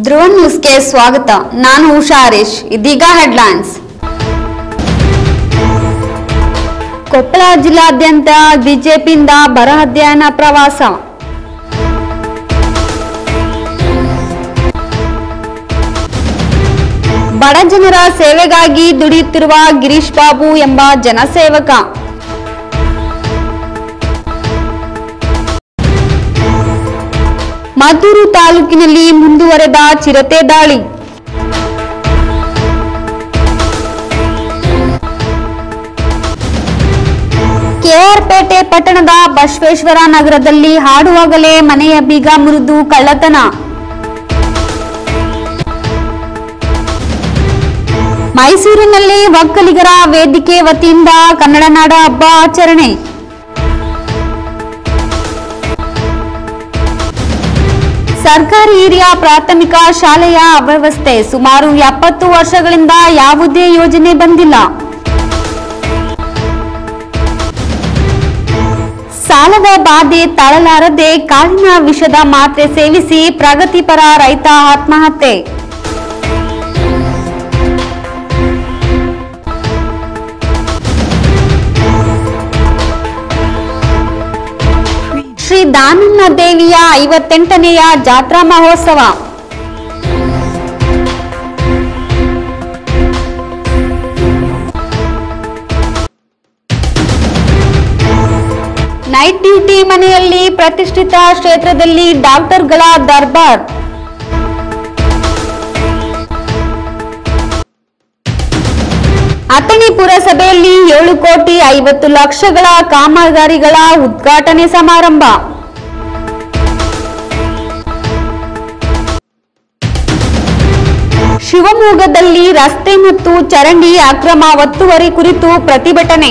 ಧ್ರುವ ನ್ಯೂಸ್ಗೆ ಸ್ವಾಗತ ನಾನು ಉಷಾ ಹರೀಶ್ ಇದೀಗ ಹೆಡ್ಲೈನ್ಸ್ ಕೊಪ್ಪಳ ಜಿಲ್ಲಾದ್ಯಂತ ಬಿಜೆಪಿಯಿಂದ ಬರ ಅಧ್ಯಯನ ಪ್ರವಾಸ ಬಡ ಜನರ ಸೇವೆಗಾಗಿ ದುಡಿಯುತ್ತಿರುವ ಗಿರೀಶ್ ಬಾಬು ಎಂಬ ಜನಸೇವಕ ಮದ್ದೂರು ತಾಲೂಕಿನಲ್ಲಿ ಮುಂದುವರೆದ ಚಿರತೆ ದಾಳಿ ಕೆಆರ್ಪೇಟೆ ಪಟ್ಟಣದ ಬಸವೇಶ್ವರ ನಗರದಲ್ಲಿ ಹಾಡುವಾಗಲೇ ಮನೆಯ ಬೀಗ ಮುರಿದು ಕಳ್ಳತನ ಮೈಸೂರಿನಲ್ಲಿ ಒಕ್ಕಲಿಗರ ವೇದಿಕೆ ವತಿಯಿಂದ ಕನ್ನಡ ನಾಡ ಹಬ್ಬ ಆಚರಣೆ ಸರ್ಕಾರಿ ಹಿರಿಯ ಪ್ರಾಥಮಿಕ ಶಾಲೆಯ ಅವ್ಯವಸ್ಥೆ ಸುಮಾರು ಎಪ್ಪತ್ತು ವರ್ಷಗಳಿಂದ ಯಾವುದೇ ಯೋಜನೆ ಬಂದಿಲ್ಲ ಸಾಲದ ಬಾಧೆ ತಾಳಲಾರದೆ ಕಾಳಿನ ವಿಷದ ಮಾತ್ರೆ ಸೇವಿಸಿ ಪ್ರಗತಿಪರ ರೈತ ಆತ್ಮಹತ್ಯೆ ಶ್ರೀ ದಾನಮ್ಮ ದೇವಿಯ ಐವತ್ತೆಂಟನೆಯ ಜಾತ್ರಾ ಮಹೋತ್ಸವ ನೈಟ್ ಡ್ಯೂಟಿ ಮನೆಯಲ್ಲಿ ಪ್ರತಿಷ್ಠಿತ ಕ್ಷೇತ್ರದಲ್ಲಿ ಡಾಕ್ಟರ್ಗಳ ದರ್ಬಾರ್ ಅಥಣಿ ಪುರಸಭೆಯಲ್ಲಿ ಏಳು ಕೋಟಿ ಐವತ್ತು ಲಕ್ಷಗಳ ಕಾಮಗಾರಿಗಳ ಉದ್ಘಾಟನೆ ಸಮಾರಂಭ ಶಿವಮೊಗ್ಗದಲ್ಲಿ ರಸ್ತೆ ಮತ್ತು ಚರಂಡಿ ಅಕ್ರಮ ಒತ್ತುವರಿ ಕುರಿತು ಪ್ರತಿಭಟನೆ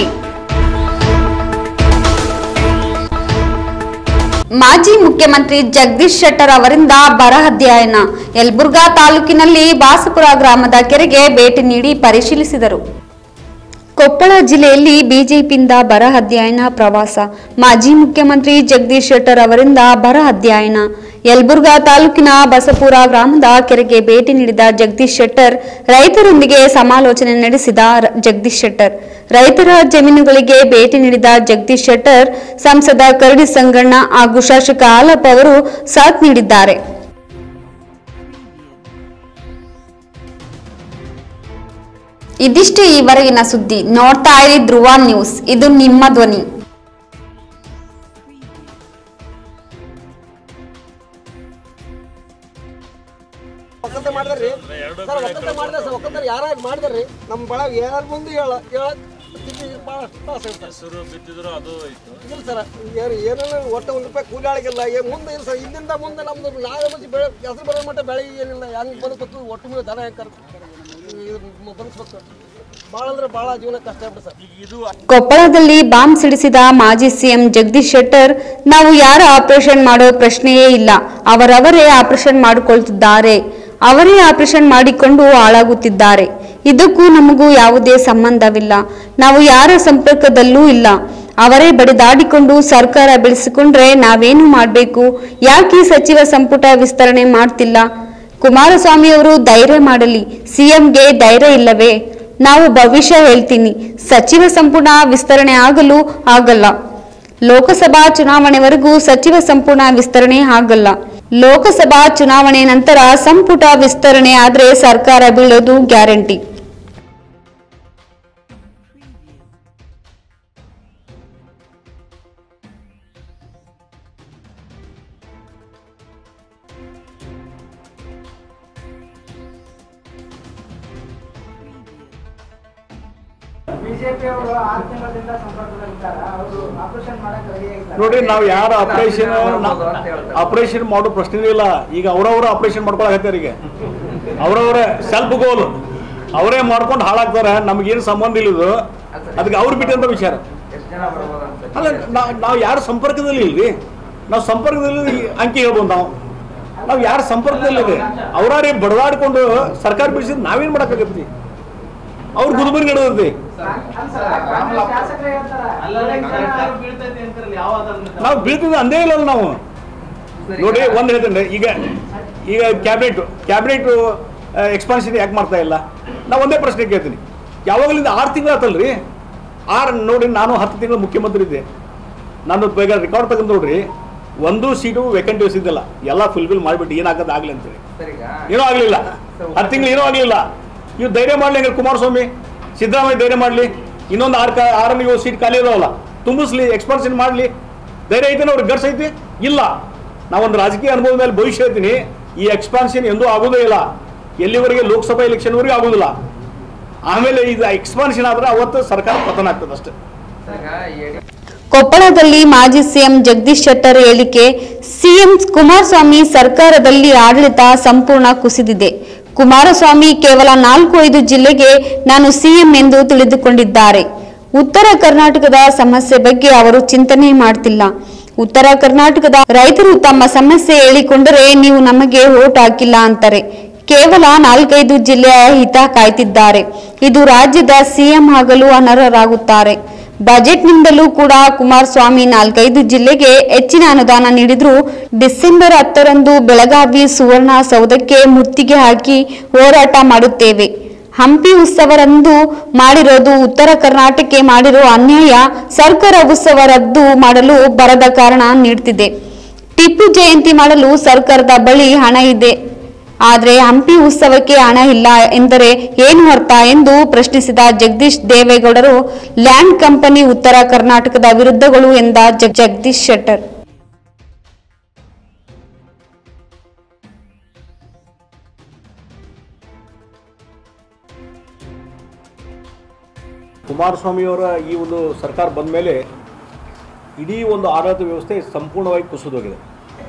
ಮಾಜಿ ಮುಖ್ಯಮಂತ್ರಿ ಜಗದೀಶ್ ಶೆಟ್ಟರ್ ಅವರಿಂದ ಬರ ಅಧ್ಯಯನ ಯಲಬುರ್ಗಾ ತಾಲೂಕಿನಲ್ಲಿ ಬಾಸಪುರ ಗ್ರಾಮದ ಕೆರೆಗೆ ಭೇಟಿ ನೀಡಿ ಪರಿಶೀಲಿಸಿದರು ಕೊಪ್ಪಳ ಜಿಲ್ಲೆಯಲ್ಲಿ ಬಿಜೆಪಿಯಿಂದ ಬರ ಅಧ್ಯಯನ ಪ್ರವಾಸ ಮಾಜಿ ಮುಖ್ಯಮಂತ್ರಿ ಜಗದೀಶ್ ಶೆಟ್ಟರ್ ಅವರಿಂದ ಬರ ಅಧ್ಯಯನ ಯಲಬುರ್ಗಾ ತಾಲೂಕಿನ ಬಸಪುರ ಗ್ರಾಮದ ಕೆರೆಗೆ ಭೇಟಿ ನೀಡಿದ ಜಗದೀಶ್ ಶೆಟ್ಟರ್ ರೈತರೊಂದಿಗೆ ಸಮಾಲೋಚನೆ ನಡೆಸಿದ ರ- ಜಗದೀಶ್ ಶೆಟ್ಟರ್ ರೈತರ ಜಮೀನುಗಳಿಗೆ ಭೇಟಿ ನೀಡಿದ ಜಗದೀಶ್ ಶೆಟ್ಟರ್ ಸಂಸದ ಕರಡಿ ಸಂಗಣ್ಣ ಹಾಗೂ ಶಾಸಕ ಹಾಲಪ್ಪ ಅವರು ಸಾಥ್ ನೀಡಿದ್ದಾರೆ ಇದಿಷ್ಟೇ ಈವರೆಗಿನ ಸುದ್ದಿ ನೋಡ್ತಾ ಇರಿ ಧ್ರುವ ನ್ಯೂಸ್ ಇದು ನಿಮ್ಮ ಧ್ವನಿ ಒಕ್ಕಲ್ತ ಮಾಡಿದ್ರಿ ಸರ್ ಒಕ್ಕಲ್ತ ಮಾಡಿದ್ರೆ ಸರ್ ಒಕ್ಕಲ್ತ ಯಾರ ಮಾಡಿದ್ರಿ ನಮ್ಮ ಬಳಗ ಯಾರ ಮುಂದೆ ಹೇಳ ಹೇಳ ಭಾಳ ತ್ರಾಸ ಇರ್ತದೆ ಹೆಸರು ಬಿತ್ತಿದ್ರು ಅದು ಇತ್ತು ಇಲ್ಲ ಸರ್ ಏನು ಏನೇನು ಒಟ್ಟು ಒಂದು ರೂಪಾಯಿ ಕೂಲಿ ಆಳಿಗಿಲ್ಲ ಏ ಮುಂದೆ ಇಲ್ಲ ಸರ್ ಇಲ್ಲಿಂದ ಮುಂದೆ ನಮ್ದು ನಾಳೆ ಮುಂಚೆ ಬೆಳೆ ಹೆಸರು ಬರೋ ಮಟ್ಟ ಬೆಳೆ ಏನಿಲ್ಲ ಹೆಂಗೆ ಬದುಕತ್ತು ಒಟ್ಟು ಮೇಲೆ ದನ ಹೆಂಗೆ ಕರ್ ಬದುಕ್ಬೇಕು ಭಾಳ ಅಂದ್ರೆ ಭಾಳ ಜೀವನ ಕಷ್ಟ ಆಗ್ಬಿಟ್ಟು ಸರ್ ಈಗ ಇದು ಕೊಪ್ಪಳದಲ್ಲಿ ಬಾಂಬ್ ಸಿಡಿಸಿದ ಮಾಜಿ ಸಿಎಂ ಜಗದೀಶ್ ಶೆಟ್ಟರ್ ನಾವು ಯಾರ ಆಪರೇಷನ್ ಮಾಡೋ ಪ್ರಶ್ನೆಯೇ ಇಲ್ಲ ಅವರವರೇ ಆಪರೇಷನ್ ಮಾಡಿಕೊಳ್ತಿದ್ದಾರೆ ಅವರೇ ಆಪರೇಷನ್ ಮಾಡಿಕೊಂಡು ಹಾಳಾಗುತ್ತಿದ್ದಾರೆ ಇದಕ್ಕೂ ನಮಗೂ ಯಾವುದೇ ಸಂಬಂಧವಿಲ್ಲ ನಾವು ಯಾರ ಸಂಪರ್ಕದಲ್ಲೂ ಇಲ್ಲ ಅವರೇ ಬಡಿದಾಡಿಕೊಂಡು ಸರ್ಕಾರ ಬೆಳೆಸಿಕೊಂಡ್ರೆ ನಾವೇನು ಮಾಡಬೇಕು ಯಾಕೆ ಸಚಿವ ಸಂಪುಟ ವಿಸ್ತರಣೆ ಮಾಡ್ತಿಲ್ಲ ಕುಮಾರಸ್ವಾಮಿ ಅವರು ಧೈರ್ಯ ಮಾಡಲಿ ಸಿಎಂಗೆ ಧೈರ್ಯ ಇಲ್ಲವೇ ನಾವು ಭವಿಷ್ಯ ಹೇಳ್ತೀನಿ ಸಚಿವ ಸಂಪುಟ ವಿಸ್ತರಣೆ ಆಗಲು ಆಗಲ್ಲ ಲೋಕಸಭಾ ಚುನಾವಣೆವರೆಗೂ ಸಚಿವ ಸಂಪುಟ ವಿಸ್ತರಣೆ ಆಗಲ್ಲ ಲೋಕಸಭಾ ಚುನಾವಣೆ ನಂತರ ಸಂಪುಟ ವಿಸ್ತರಣೆ ಆದ್ರೆ ಸರ್ಕಾರ ಬೀಳೋದು ಗ್ಯಾರಂಟಿ ಬಿಜೆಪಿ ಅವರು ಆರು ತಿಂಗಳಿಂದ ಸಂಪರ್ಕದಲ್ಲಿದ್ದಾರೆ ಅವರು ಆಪರೇಷನ್ ಮಾಡಕ್ ರೆಡಿ ಆಗಿದ್ದಾರೆ ನೋಡ್ರಿ ನಾವು ಯಾರು ಆಪರೇಷನ್ ಆಪರೇಷನ್ ಮಾಡೋ ಪ್ರಶ್ನೆ ಇಲ್ಲ ಈಗ ಅವ್ರವ್ರ ಆಪರೇಷನ್ ಮಾಡ್ಕೊಳಕತ್ತಾರ ಈಗ ಅವ್ರವ್ರ ಸೆಲ್ಫ್ ಗೋಲ್ ಅವರೇ ಮಾಡ್ಕೊಂಡು ಹಾಳಾಗ್ತಾರೆ ನಮಗೇನು ಸಂಬಂಧ ಇಲ್ಲ ಇದು ಅದಕ್ಕೆ ಅವ್ರು ಬಿಟ್ಟಂತ ವಿಚಾರ ಅಲ್ಲ ನಾವು ಯಾರು ಸಂಪರ್ಕದಲ್ಲಿ ಇಲ್ರಿ ನಾವು ಸಂಪರ್ಕದಲ್ಲಿ ಅಂಕಿ ಹೇಳ್ಬೋದು ನಾವು ನಾವು ಯಾರ ಸಂಪರ್ಕದಲ್ಲಿದೆ ಅವರೇ ಬಡದಾಡ್ಕೊಂಡು ಸರ್ಕಾರ ಬಿಡಿಸಿದ್ ನಾವೇನ್ ಮಾಡಕ್ಕಾಗತ್ತಿ ಅವ್ರು ಗುರುಬರಿ ನಡೆದೈತಿ ಶಾಸಕರು ಹೇಳ್ತಾರೆ ನಾವು ಬೀಳ್ತಿದ್ದ ಅಂದೇ ಇಲ್ಲ ನಾವು ನೋಡಿ ಒಂದ್ ಹೇಳ್ತೇನೆ ಈಗ ಈಗ ಕ್ಯಾಬಿನೆಟ್ ಕ್ಯಾಬಿನೆಟ್ ಎಕ್ಸ್ಪಾನ್ಷನ್ ಯಾಕೆ ಮಾಡ್ತಾ ಇಲ್ಲ ನಾವು ಒಂದೇ ಪ್ರಶ್ನೆ ಕೇಳ್ತೀನಿ ಯಾವಾಗಲಿಂದ ಆರು ತಿಂಗಳು ಆತಲ್ರಿ ಆರು ನೋಡಿ ನಾನು ಹತ್ತು ತಿಂಗಳು ಮುಖ್ಯಮಂತ್ರಿ ಇದ್ದೆ ನಾನು ಬೇಗ ರೆಕಾರ್ಡ್ ತೆಗೆದು ನೋಡ್ರಿ ಒಂದು ಸೀಟು ವೇಕೆಂಟ್ ಇದ್ದಿಲ್ಲ ಎಲ್ಲ ಫುಲ್ಫಿಲ್ ಮಾಡಿಬಿಟ್ಟು ಏನಾಗೋದು ಆಗಲಿ ಅಂತೇಳಿ ಏನೂ ಆಗಲಿಲ್ಲ ಹತ್ತು ತಿಂಗಳು ಏನೂ ಆಗಲಿಲ್ಲ ಇವ್ರು ಧೈರ್ಯ ಮಾಡಲಿ ಹಂಗಾರೆ ಕುಮಾರಸ್ವಾಮಿ ಸಿದ್ದರಾಮಯ್ಯ ಧೈರ್ಯ ಮಾಡಲಿ ಇನ್ನೊಂದು ಆರು ಕಾ ಆರನ್ನು ಏಳು ಸೀಟ್ ಖಾಲಿ ಇದಾವಲ್ಲ ತುಂಬಿಸ್ಲಿ ಎಕ್ಸ್ಪಾನ್ಷನ್ ಮಾಡಲಿ ಧೈರ್ಯ ಐತೆ ಅವ್ರಿಗೆ ಗರ್ಸ್ ಐತಿ ಇಲ್ಲ ನಾವೊಂದು ರಾಜಕೀಯ ಅನುಭವದ ಮೇಲೆ ಭವಿಷ್ಯ ಹೇಳ್ತೀನಿ ಈ ಎಕ್ಸ್ಪಾನ್ಷನ್ ಎಂದೂ ಆಗೋದೇ ಇಲ್ಲ ಎಲ್ಲಿವರೆಗೆ ಲೋಕಸಭಾ ಎಲೆಕ್ಷನ್ವರೆಗೆ ಆಗೋದಿಲ್ಲ ಆಮೇಲೆ ಇದು ಎಕ್ಸ್ಪಾನ್ಷನ್ ಆದ್ರೆ ಅವತ್ತು ಸರ್ಕಾರ ಪತನ ಆಗ್ತದೆ ಅಷ್ಟೇ ಕೊಪ್ಪಳದಲ್ಲಿ ಮಾಜಿ ಸಿಎಂ ಜಗದೀಶ್ ಶೆಟ್ಟರ್ ಹೇಳಿಕೆ ಸಿಎಂ ಕುಮಾರಸ್ವಾಮಿ ಸರ್ಕಾರದಲ್ಲಿ ಆಡಳಿತ ಸಂಪೂರ್ಣ ಕುಸಿದಿದೆ ಕುಮಾರಸ್ವಾಮಿ ಕೇವಲ ನಾಲ್ಕು ಐದು ಜಿಲ್ಲೆಗೆ ನಾನು ಸಿಎಂ ಎಂದು ತಿಳಿದುಕೊಂಡಿದ್ದಾರೆ ಉತ್ತರ ಕರ್ನಾಟಕದ ಸಮಸ್ಯೆ ಬಗ್ಗೆ ಅವರು ಚಿಂತನೆ ಮಾಡ್ತಿಲ್ಲ ಉತ್ತರ ಕರ್ನಾಟಕದ ರೈತರು ತಮ್ಮ ಸಮಸ್ಯೆ ಹೇಳಿಕೊಂಡರೆ ನೀವು ನಮಗೆ ಓಟ್ ಹಾಕಿಲ್ಲ ಅಂತಾರೆ ಕೇವಲ ನಾಲ್ಕೈದು ಜಿಲ್ಲೆಯ ಹಿತ ಕಾಯ್ತಿದ್ದಾರೆ ಇದು ರಾಜ್ಯದ ಸಿಎಂ ಆಗಲು ಅನರ್ಹರಾಗುತ್ತಾರೆ ಬಜೆಟ್ನಿಂದಲೂ ಕೂಡ ಕುಮಾರಸ್ವಾಮಿ ನಾಲ್ಕೈದು ಜಿಲ್ಲೆಗೆ ಹೆಚ್ಚಿನ ಅನುದಾನ ನೀಡಿದ್ರು ಡಿಸೆಂಬರ್ ಹತ್ತರಂದು ಬೆಳಗಾವಿ ಸುವರ್ಣ ಸೌಧಕ್ಕೆ ಮುತ್ತಿಗೆ ಹಾಕಿ ಹೋರಾಟ ಮಾಡುತ್ತೇವೆ ಹಂಪಿ ಉತ್ಸವರಂದು ಮಾಡಿರೋದು ಉತ್ತರ ಕರ್ನಾಟಕಕ್ಕೆ ಮಾಡಿರೋ ಅನ್ಯಾಯ ಸರ್ಕಾರ ಉತ್ಸವ ರದ್ದು ಮಾಡಲು ಬರದ ಕಾರಣ ನೀಡ್ತಿದೆ ಟಿಪ್ಪು ಜಯಂತಿ ಮಾಡಲು ಸರ್ಕಾರದ ಬಳಿ ಹಣ ಇದೆ ಆದರೆ ಹಂಪಿ ಉತ್ಸವಕ್ಕೆ ಹಣ ಇಲ್ಲ ಎಂದರೆ ಏನು ಅರ್ಥ ಎಂದು ಪ್ರಶ್ನಿಸಿದ ಜಗದೀಶ್ ದೇವೇಗೌಡರು ಲ್ಯಾಂಡ್ ಕಂಪನಿ ಉತ್ತರ ಕರ್ನಾಟಕದ ವಿರುದ್ಧಗಳು ಎಂದ ಜಗ್- ಜಗದೀಶ್ ಶೆಟ್ಟರ್ ಕುಮಾರಸ್ವಾಮಿಯವರ ಈ ಒಂದು ಸರ್ಕಾರ ಬಂದ ಮೇಲೆ ಇಡೀ ಒಂದು ಆಡಳಿತ ವ್ಯವಸ್ಥೆ ಸಂಪೂರ್ಣವಾಗಿ ಕುಸಿದೋಗಿದೆ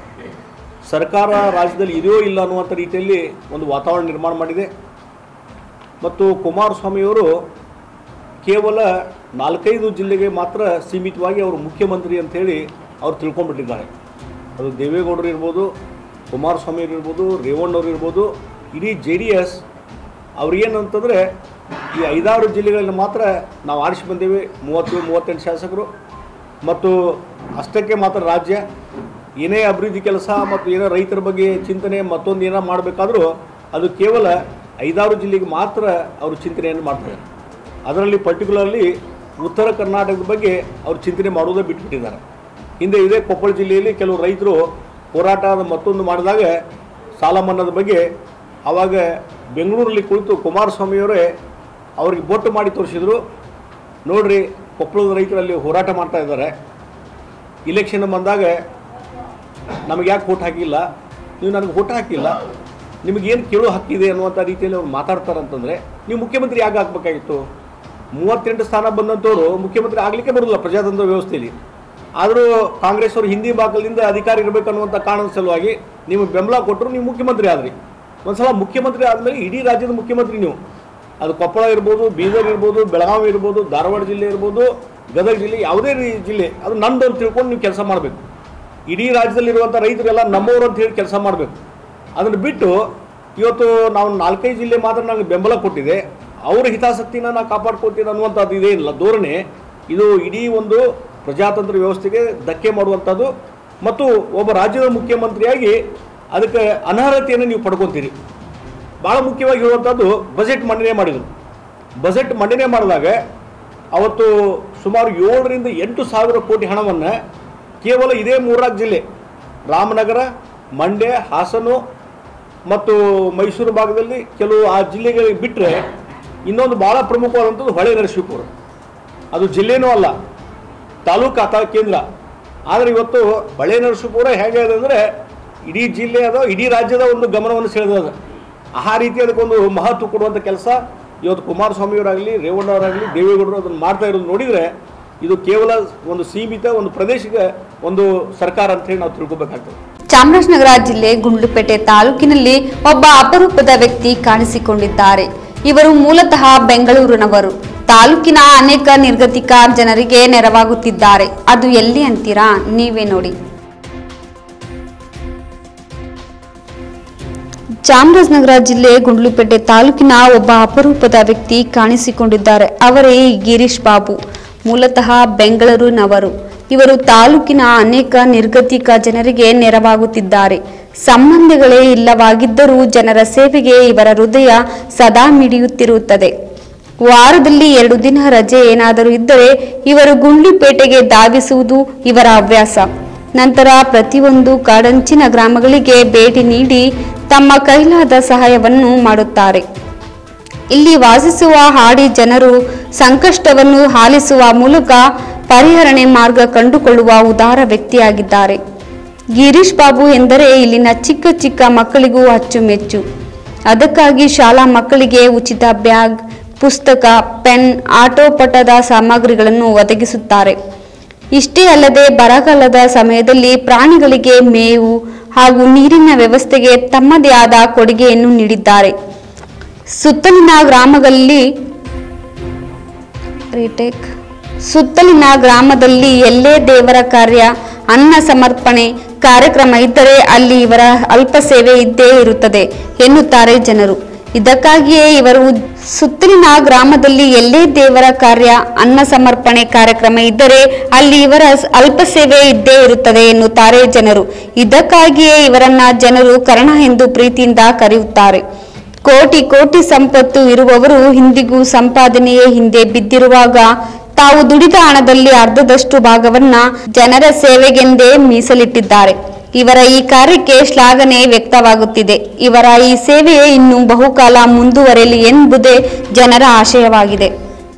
ಸರ್ಕಾರ ರಾಜ್ಯದಲ್ಲಿ ಇದೆಯೋ ಇಲ್ಲ ಅನ್ನುವಂಥ ರೀತಿಯಲ್ಲಿ ಒಂದು ವಾತಾವರಣ ನಿರ್ಮಾಣ ಮಾಡಿದೆ ಮತ್ತು ಕುಮಾರಸ್ವಾಮಿಯವರು ಕೇವಲ ನಾಲ್ಕೈದು ಜಿಲ್ಲೆಗೆ ಮಾತ್ರ ಸೀಮಿತವಾಗಿ ಅವರು ಮುಖ್ಯಮಂತ್ರಿ ಅಂಥೇಳಿ ಅವ್ರು ತಿಳ್ಕೊಂಡ್ಬಿಟ್ಟಿದ್ದಾರೆ ಅದು ದೇವೇಗೌಡರು ಇರ್ಬೋದು ಕುಮಾರಸ್ವಾಮಿಯವರು ಇರ್ಬೋದು ರೇವಣ್ಣವ್ರು ಇರ್ಬೋದು ಇಡೀ ಜೆ ಡಿ ಎಸ್ ಅವ್ರಿಗೇನಂತಂದರೆ ಈ ಐದಾರು ಜಿಲ್ಲೆಗಳಲ್ಲಿ ಮಾತ್ರ ನಾವು ಆರಿಸಿ ಬಂದೇವೆ ಮೂವತ್ತು ಮೂವತ್ತೆಂಟು ಶಾಸಕರು ಮತ್ತು ಅಷ್ಟಕ್ಕೆ ಮಾತ್ರ ರಾಜ್ಯ ಏನೇ ಅಭಿವೃದ್ಧಿ ಕೆಲಸ ಮತ್ತು ಏನೋ ರೈತರ ಬಗ್ಗೆ ಚಿಂತನೆ ಮತ್ತೊಂದು ಏನೋ ಮಾಡಬೇಕಾದ್ರೂ ಅದು ಕೇವಲ ಐದಾರು ಜಿಲ್ಲೆಗೆ ಮಾತ್ರ ಅವರು ಚಿಂತನೆಯನ್ನು ಮಾಡ್ತಾರೆ ಅದರಲ್ಲಿ ಪರ್ಟಿಕ್ಯುಲರ್ಲಿ ಉತ್ತರ ಕರ್ನಾಟಕದ ಬಗ್ಗೆ ಅವರು ಚಿಂತನೆ ಮಾಡೋದೇ ಬಿಟ್ಬಿಟ್ಟಿದ್ದಾರೆ ಹಿಂದೆ ಇದೇ ಕೊಪ್ಪಳ ಜಿಲ್ಲೆಯಲ್ಲಿ ಕೆಲವು ರೈತರು ಹೋರಾಟ ಮತ್ತೊಂದು ಮಾಡಿದಾಗ ಸಾಲ ಮನ್ನಾದ ಬಗ್ಗೆ ಆವಾಗ ಬೆಂಗಳೂರಲ್ಲಿ ಕುಳಿತು ಕುಮಾರಸ್ವಾಮಿಯವರೇ ಅವ್ರಿಗೆ ಬೊಟ್ಟು ಮಾಡಿ ತೋರಿಸಿದ್ರು ನೋಡ್ರಿ ಕೊಪ್ಪಳದ ರೈತರಲ್ಲಿ ಹೋರಾಟ ಮಾಡ್ತಾ ಇದ್ದಾರೆ ಇಲೆಕ್ಷನ್ ಬಂದಾಗ ನಮಗೆ ಯಾಕೆ ಓಟ್ ಹಾಕಿಲ್ಲ ನೀವು ನನಗೆ ಓಟ್ ಹಾಕಿಲ್ಲ ನಿಮಗೇನು ಕೇಳೋ ಹಕ್ಕಿದೆ ಅನ್ನುವಂಥ ರೀತಿಯಲ್ಲಿ ಅವ್ರು ಮಾತಾಡ್ತಾರಂತಂದರೆ ನೀವು ಮುಖ್ಯಮಂತ್ರಿ ಯಾಕೆ ಆಗಬೇಕಾಗಿತ್ತು ಮೂವತ್ತೆಂಟು ಸ್ಥಾನ ಬಂದಂಥವ್ರು ಮುಖ್ಯಮಂತ್ರಿ ಆಗಲಿಕ್ಕೆ ಬರೋದಿಲ್ಲ ಪ್ರಜಾತಂತ್ರ ವ್ಯವಸ್ಥೆಯಲ್ಲಿ ಆದರೂ ಕಾಂಗ್ರೆಸ್ ಅವರು ಹಿಂದಿ ಬಾಕಲಿಂದ ಅಧಿಕಾರ ಇರಬೇಕು ಅನ್ನುವಂಥ ಕಾರಣದ ಸಲುವಾಗಿ ನೀವು ಬೆಂಬಲ ಕೊಟ್ಟರು ನೀವು ಮುಖ್ಯಮಂತ್ರಿ ಆದ್ರಿ ಒಂದ್ಸಲ ಮುಖ್ಯಮಂತ್ರಿ ಆದಮೇಲೆ ಇಡೀ ರಾಜ್ಯದ ಮುಖ್ಯಮಂತ್ರಿ ನೀವು ಅದು ಕೊಪ್ಪಳ ಇರ್ಬೋದು ಬೀದರ್ ಇರ್ಬೋದು ಬೆಳಗಾವಿ ಇರ್ಬೋದು ಧಾರವಾಡ ಜಿಲ್ಲೆ ಇರ್ಬೋದು ಗದಗ ಜಿಲ್ಲೆ ಯಾವುದೇ ರೀ- ಜಿಲ್ಲೆ ಅದು ನಂದು ಅಂತ ತಿಳ್ಕೊಂಡು ನೀವು ಕೆಲಸ ಮಾಡಬೇಕು ಇಡೀ ರಾಜ್ಯದಲ್ಲಿರುವಂಥ ರೈತರೆಲ್ಲ ನಮ್ಮವರು ಅಂತ ಹೇಳಿ ಕೆಲಸ ಮಾಡಬೇಕು ಅದನ್ನು ಬಿಟ್ಟು ಇವತ್ತು ನಾವು ನಾಲ್ಕೈದು ಜಿಲ್ಲೆ ಮಾತ್ರ ನನಗೆ ಬೆಂಬಲ ಕೊಟ್ಟಿದೆ ಅವರ ಹಿತಾಸಕ್ತಿನ ನಾನು ಕಾಪಾಡ್ಕೊಳ್ತೀನಿ ಅನ್ನುವಂಥದ್ದು ಇದೇ ಇಲ್ಲ ಧೋರಣೆ ಇದು ಇಡೀ ಒಂದು ಪ್ರಜಾತಂತ್ರ ವ್ಯವಸ್ಥೆಗೆ ಧಕ್ಕೆ ಮಾಡುವಂಥದ್ದು ಮತ್ತು ಒಬ್ಬ ರಾಜ್ಯದ ಮುಖ್ಯಮಂತ್ರಿಯಾಗಿ ಅದಕ್ಕೆ ಅನರ್ಹತೆಯನ್ನು ನೀವು ಪಡ್ಕೊತೀರಿ ಭಾಳ ಮುಖ್ಯವಾಗಿ ಹೇಳುವಂಥದ್ದು ಬಜೆಟ್ ಮಂಡನೆ ಮಾಡಿದರು ಬಜೆಟ್ ಮಂಡನೆ ಮಾಡಿದಾಗ ಅವತ್ತು ಸುಮಾರು ಏಳರಿಂದ ಎಂಟು ಸಾವಿರ ಕೋಟಿ ಹಣವನ್ನು ಕೇವಲ ಇದೇ ಮೂರ್ನಾಲ್ಕು ಜಿಲ್ಲೆ ರಾಮನಗರ ಮಂಡ್ಯ ಹಾಸನು ಮತ್ತು ಮೈಸೂರು ಭಾಗದಲ್ಲಿ ಕೆಲವು ಆ ಜಿಲ್ಲೆಗಳಿಗೆ ಬಿಟ್ಟರೆ ಇನ್ನೊಂದು ಭಾಳ ಪ್ರಮುಖವಾದಂಥದ್ದು ಹೊಳೆ ನರಸೀಪುರ ಅದು ಜಿಲ್ಲೆನೂ ಅಲ್ಲ ತಾಲೂಕು ಆತ ಕೇಂದ್ರ ಆದರೆ ಇವತ್ತು ಹೊಳೆ ನರಸೀಪುರ ಹೇಗೆ ಇದೆ ಅಂದರೆ ಇಡೀ ಜಿಲ್ಲೆ ಅದ ಇಡೀ ರಾಜ್ಯದ ಒಂದು ಗಮನವನ್ನು ಸೆಳೆದದ ಆ ರೀತಿ ಅದಕ್ಕೊಂದು ಮಹತ್ವ ಕೊಡುವಂಥ ಕೆಲಸ ಇವತ್ತು ಕುಮಾರಸ್ವಾಮಿಯವರಾಗಲಿ ರೇವಣ್ಣವರಾಗಲಿ ದೇವೇಗೌಡರು ಅದನ್ನು ಮಾಡ್ತಾ ಇರೋದು ನೋಡಿದರೆ ಇದು ಕೇವಲ ಒಂದು ಸೀಮಿತ ಒಂದು ಪ್ರದೇಶಕ್ಕೆ ಒಂದು ಸರ್ಕಾರ ಅಂತ ಹೇಳಿ ನಾವು ತಿಳ್ಕೊಬೇಕಾಗ್ತದೆ ಚಾಮರಾಜನಗರ ಜಿಲ್ಲೆ ಗುಂಡ್ಲುಪೇಟೆ ತಾಲೂಕಿನಲ್ಲಿ ಒಬ್ಬ ಅಪರೂಪದ ವ್ಯಕ್ತಿ ಕಾಣಿಸಿಕೊಂಡಿದ್ದಾರೆ ಇವರು ಮೂಲತಃ ಬೆಂಗಳೂರಿನವರು ತಾಲೂಕಿನ ಅನೇಕ ನಿರ್ಗತಿಕ ಜನರಿಗೆ ನೆರವಾಗುತ್ತಿದ್ದಾರೆ ಅದು ಎಲ್ಲಿ ಅಂತೀರಾ ನೀವೇ ನೋಡಿ ಚಾಮರಾಜನಗರ ಜಿಲ್ಲೆ ಗುಂಡ್ಲುಪೇಟೆ ತಾಲೂಕಿನ ಒಬ್ಬ ಅಪರೂಪದ ವ್ಯಕ್ತಿ ಕಾಣಿಸಿಕೊಂಡಿದ್ದಾರೆ ಅವರೇ ಗಿರೀಶ್ ಬಾಬು ಮೂಲತಃ ಬೆಂಗಳೂರಿನವರು ಇವರು ತಾಲೂಕಿನ ಅನೇಕ ನಿರ್ಗತಿಕ ಜನರಿಗೆ ನೆರವಾಗುತ್ತಿದ್ದಾರೆ ಸಂಬಂಧಗಳೇ ಇಲ್ಲವಾಗಿದ್ದರೂ ಜನರ ಸೇವೆಗೆ ಇವರ ಹೃದಯ ಸದಾ ಮಿಡಿಯುತ್ತಿರುತ್ತದೆ ವಾರದಲ್ಲಿ ಎರಡು ದಿನ ರಜೆ ಏನಾದರೂ ಇದ್ದರೆ ಇವರು ಗುಂಡ್ಲುಪೇಟೆಗೆ ಧಾವಿಸುವುದು ಇವರ ಹವ್ಯಾಸ ನಂತರ ಪ್ರತಿಯೊಂದು ಕಾಡಂಚಿನ ಗ್ರಾಮಗಳಿಗೆ ಭೇಟಿ ನೀಡಿ ತಮ್ಮ ಕೈಲಾದ ಸಹಾಯವನ್ನು ಮಾಡುತ್ತಾರೆ ಇಲ್ಲಿ ವಾಸಿಸುವ ಹಾಡಿ ಜನರು ಸಂಕಷ್ಟವನ್ನು ಆಲಿಸುವ ಮೂಲಕ ಪರಿಹರಣೆ ಮಾರ್ಗ ಕಂಡುಕೊಳ್ಳುವ ಉದಾರ ವ್ಯಕ್ತಿಯಾಗಿದ್ದಾರೆ ಗಿರೀಶ್ ಬಾಬು ಎಂದರೆ ಇಲ್ಲಿನ ಚಿಕ್ಕ ಚಿಕ್ಕ ಮಕ್ಕಳಿಗೂ ಅಚ್ಚುಮೆಚ್ಚು ಅದಕ್ಕಾಗಿ ಶಾಲಾ ಮಕ್ಕಳಿಗೆ ಉಚಿತ ಬ್ಯಾಗ್ ಪುಸ್ತಕ ಪೆನ್ ಆಟೋಪಟದ ಸಾಮಗ್ರಿಗಳನ್ನು ಒದಗಿಸುತ್ತಾರೆ ಇಷ್ಟೇ ಅಲ್ಲದೆ ಬರಗಾಲದ ಸಮಯದಲ್ಲಿ ಪ್ರಾಣಿಗಳಿಗೆ ಮೇವು ಹಾಗೂ ನೀರಿನ ವ್ಯವಸ್ಥೆಗೆ ತಮ್ಮದೇ ಆದ ಕೊಡುಗೆಯನ್ನು ನೀಡಿದ್ದಾರೆ ಸುತ್ತಲಿನ ಗ್ರಾಮಗಳಲ್ಲಿ ರೀಟೇಕ್ ಸುತ್ತಲಿನ ಗ್ರಾಮದಲ್ಲಿ ಎಲ್ಲೇ ದೇವರ ಕಾರ್ಯ ಅನ್ನ ಸಮರ್ಪಣೆ ಕಾರ್ಯಕ್ರಮ ಇದ್ದರೆ ಅಲ್ಲಿ ಇವರ ಅಲ್ಪ ಸೇವೆ ಇದ್ದೇ ಇರುತ್ತದೆ ಎನ್ನುತ್ತಾರೆ ಜನರು ಇದಕ್ಕಾಗಿಯೇ ಇವರು ಸುತ್ತಲಿನ ಗ್ರಾಮದಲ್ಲಿ ಎಲ್ಲೇ ದೇವರ ಕಾರ್ಯ ಅನ್ನ ಸಮರ್ಪಣೆ ಕಾರ್ಯಕ್ರಮ ಇದ್ದರೆ ಅಲ್ಲಿ ಇವರ ಅಲ್ಪ ಸೇವೆ ಇದ್ದೇ ಇರುತ್ತದೆ ಎನ್ನುತ್ತಾರೆ ಜನರು ಇದಕ್ಕಾಗಿಯೇ ಇವರನ್ನ ಜನರು ಕರ್ಣ ಎಂದು ಪ್ರೀತಿಯಿಂದ ಕರೆಯುತ್ತಾರೆ ಕೋಟಿ ಕೋಟಿ ಸಂಪತ್ತು ಇರುವವರು ಇಂದಿಗೂ ಸಂಪಾದನೆಯೇ ಹಿಂದೆ ಬಿದ್ದಿರುವಾಗ ತಾವು ದುಡಿದ ಹಣದಲ್ಲಿ ಅರ್ಧದಷ್ಟು ಭಾಗವನ್ನ ಜನರ ಸೇವೆಗೆಂದೇ ಮೀಸಲಿಟ್ಟಿದ್ದಾರೆ ಇವರ ಈ ಕಾರ್ಯಕ್ಕೆ ಶ್ಲಾಘನೆ ವ್ಯಕ್ತವಾಗುತ್ತಿದೆ ಇವರ ಈ ಸೇವೆ ಇನ್ನು ಬಹುಕಾಲ ಮುಂದುವರೆಯಲಿ ಎಂಬುದೇ ಜನರ ಆಶಯವಾಗಿದೆ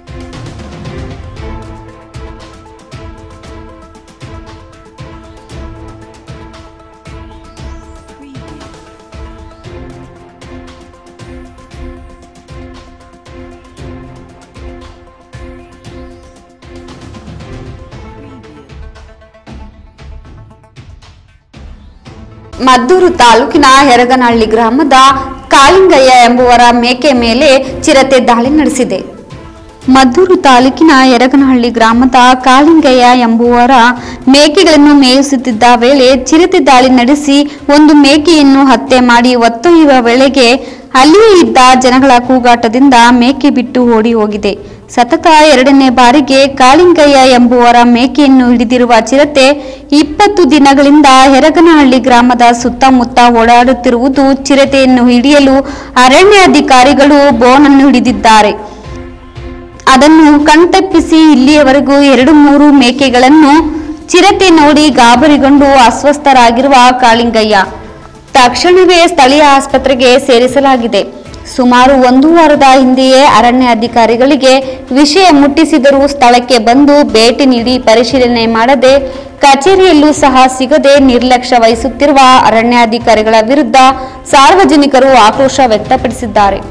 ಮದ್ದೂರು ತಾಲೂಕಿನ ಹೆರಗನಹಳ್ಳಿ ಗ್ರಾಮದ ಕಾಳಿಂಗಯ್ಯ ಎಂಬುವರ ಮೇಕೆ ಮೇಲೆ ಚಿರತೆ ದಾಳಿ ನಡೆಸಿದೆ ಮದ್ದೂರು ತಾಲೂಕಿನ ಯರಗನಹಳ್ಳಿ ಗ್ರಾಮದ ಕಾಳಿಂಗಯ್ಯ ಎಂಬುವರ ಮೇಕೆಗಳನ್ನು ಮೇಯಿಸುತ್ತಿದ್ದ ವೇಳೆ ಚಿರತೆ ದಾಳಿ ನಡೆಸಿ ಒಂದು ಮೇಕೆಯನ್ನು ಹತ್ಯೆ ಮಾಡಿ ಒತ್ತೊಯ್ಯುವ ವೇಳೆಗೆ ಅಲ್ಲಿಯೇ ಇದ್ದ ಜನಗಳ ಕೂಗಾಟದಿಂದ ಮೇಕೆ ಬಿಟ್ಟು ಓಡಿ ಹೋಗಿದೆ ಸತತ ಎರಡನೇ ಬಾರಿಗೆ ಕಾಳಿಂಗಯ್ಯ ಎಂಬುವರ ಮೇಕೆಯನ್ನು ಹಿಡಿದಿರುವ ಚಿರತೆ ಇಪ್ಪತ್ತು ದಿನಗಳಿಂದ ಹೆರಗನಹಳ್ಳಿ ಗ್ರಾಮದ ಸುತ್ತಮುತ್ತ ಓಡಾಡುತ್ತಿರುವುದು ಚಿರತೆಯನ್ನು ಹಿಡಿಯಲು ಅರಣ್ಯಾಧಿಕಾರಿಗಳು ಬೋನನ್ನು ಹಿಡಿದಿದ್ದಾರೆ ಅದನ್ನು ಕಣ್ತಪ್ಪಿಸಿ ಇಲ್ಲಿಯವರೆಗೂ ಎರಡು ಮೂರು ಮೇಕೆಗಳನ್ನು ಚಿರತೆ ನೋಡಿ ಗಾಬರಿಗೊಂಡು ಅಸ್ವಸ್ಥರಾಗಿರುವ ಕಾಳಿಂಗಯ್ಯ ತಕ್ಷಣವೇ ಸ್ಥಳೀಯ ಆಸ್ಪತ್ರೆಗೆ ಸೇರಿಸಲಾಗಿದೆ ಸುಮಾರು ಒಂದು ವಾರದ ಹಿಂದೆಯೇ ಅರಣ್ಯ ಅಧಿಕಾರಿಗಳಿಗೆ ವಿಷಯ ಮುಟ್ಟಿಸಿದರೂ ಸ್ಥಳಕ್ಕೆ ಬಂದು ಭೇಟಿ ನೀಡಿ ಪರಿಶೀಲನೆ ಮಾಡದೆ ಕಚೇರಿಯಲ್ಲೂ ಸಹ ಸಿಗದೆ ನಿರ್ಲಕ್ಷ್ಯ ವಹಿಸುತ್ತಿರುವ ಅರಣ್ಯಾಧಿಕಾರಿಗಳ ವಿರುದ್ಧ ಸಾರ್ವಜನಿಕರು ಆಕ್ರೋಶ ವ್ಯಕ್ತಪಡಿಸಿದ್ದಾರೆ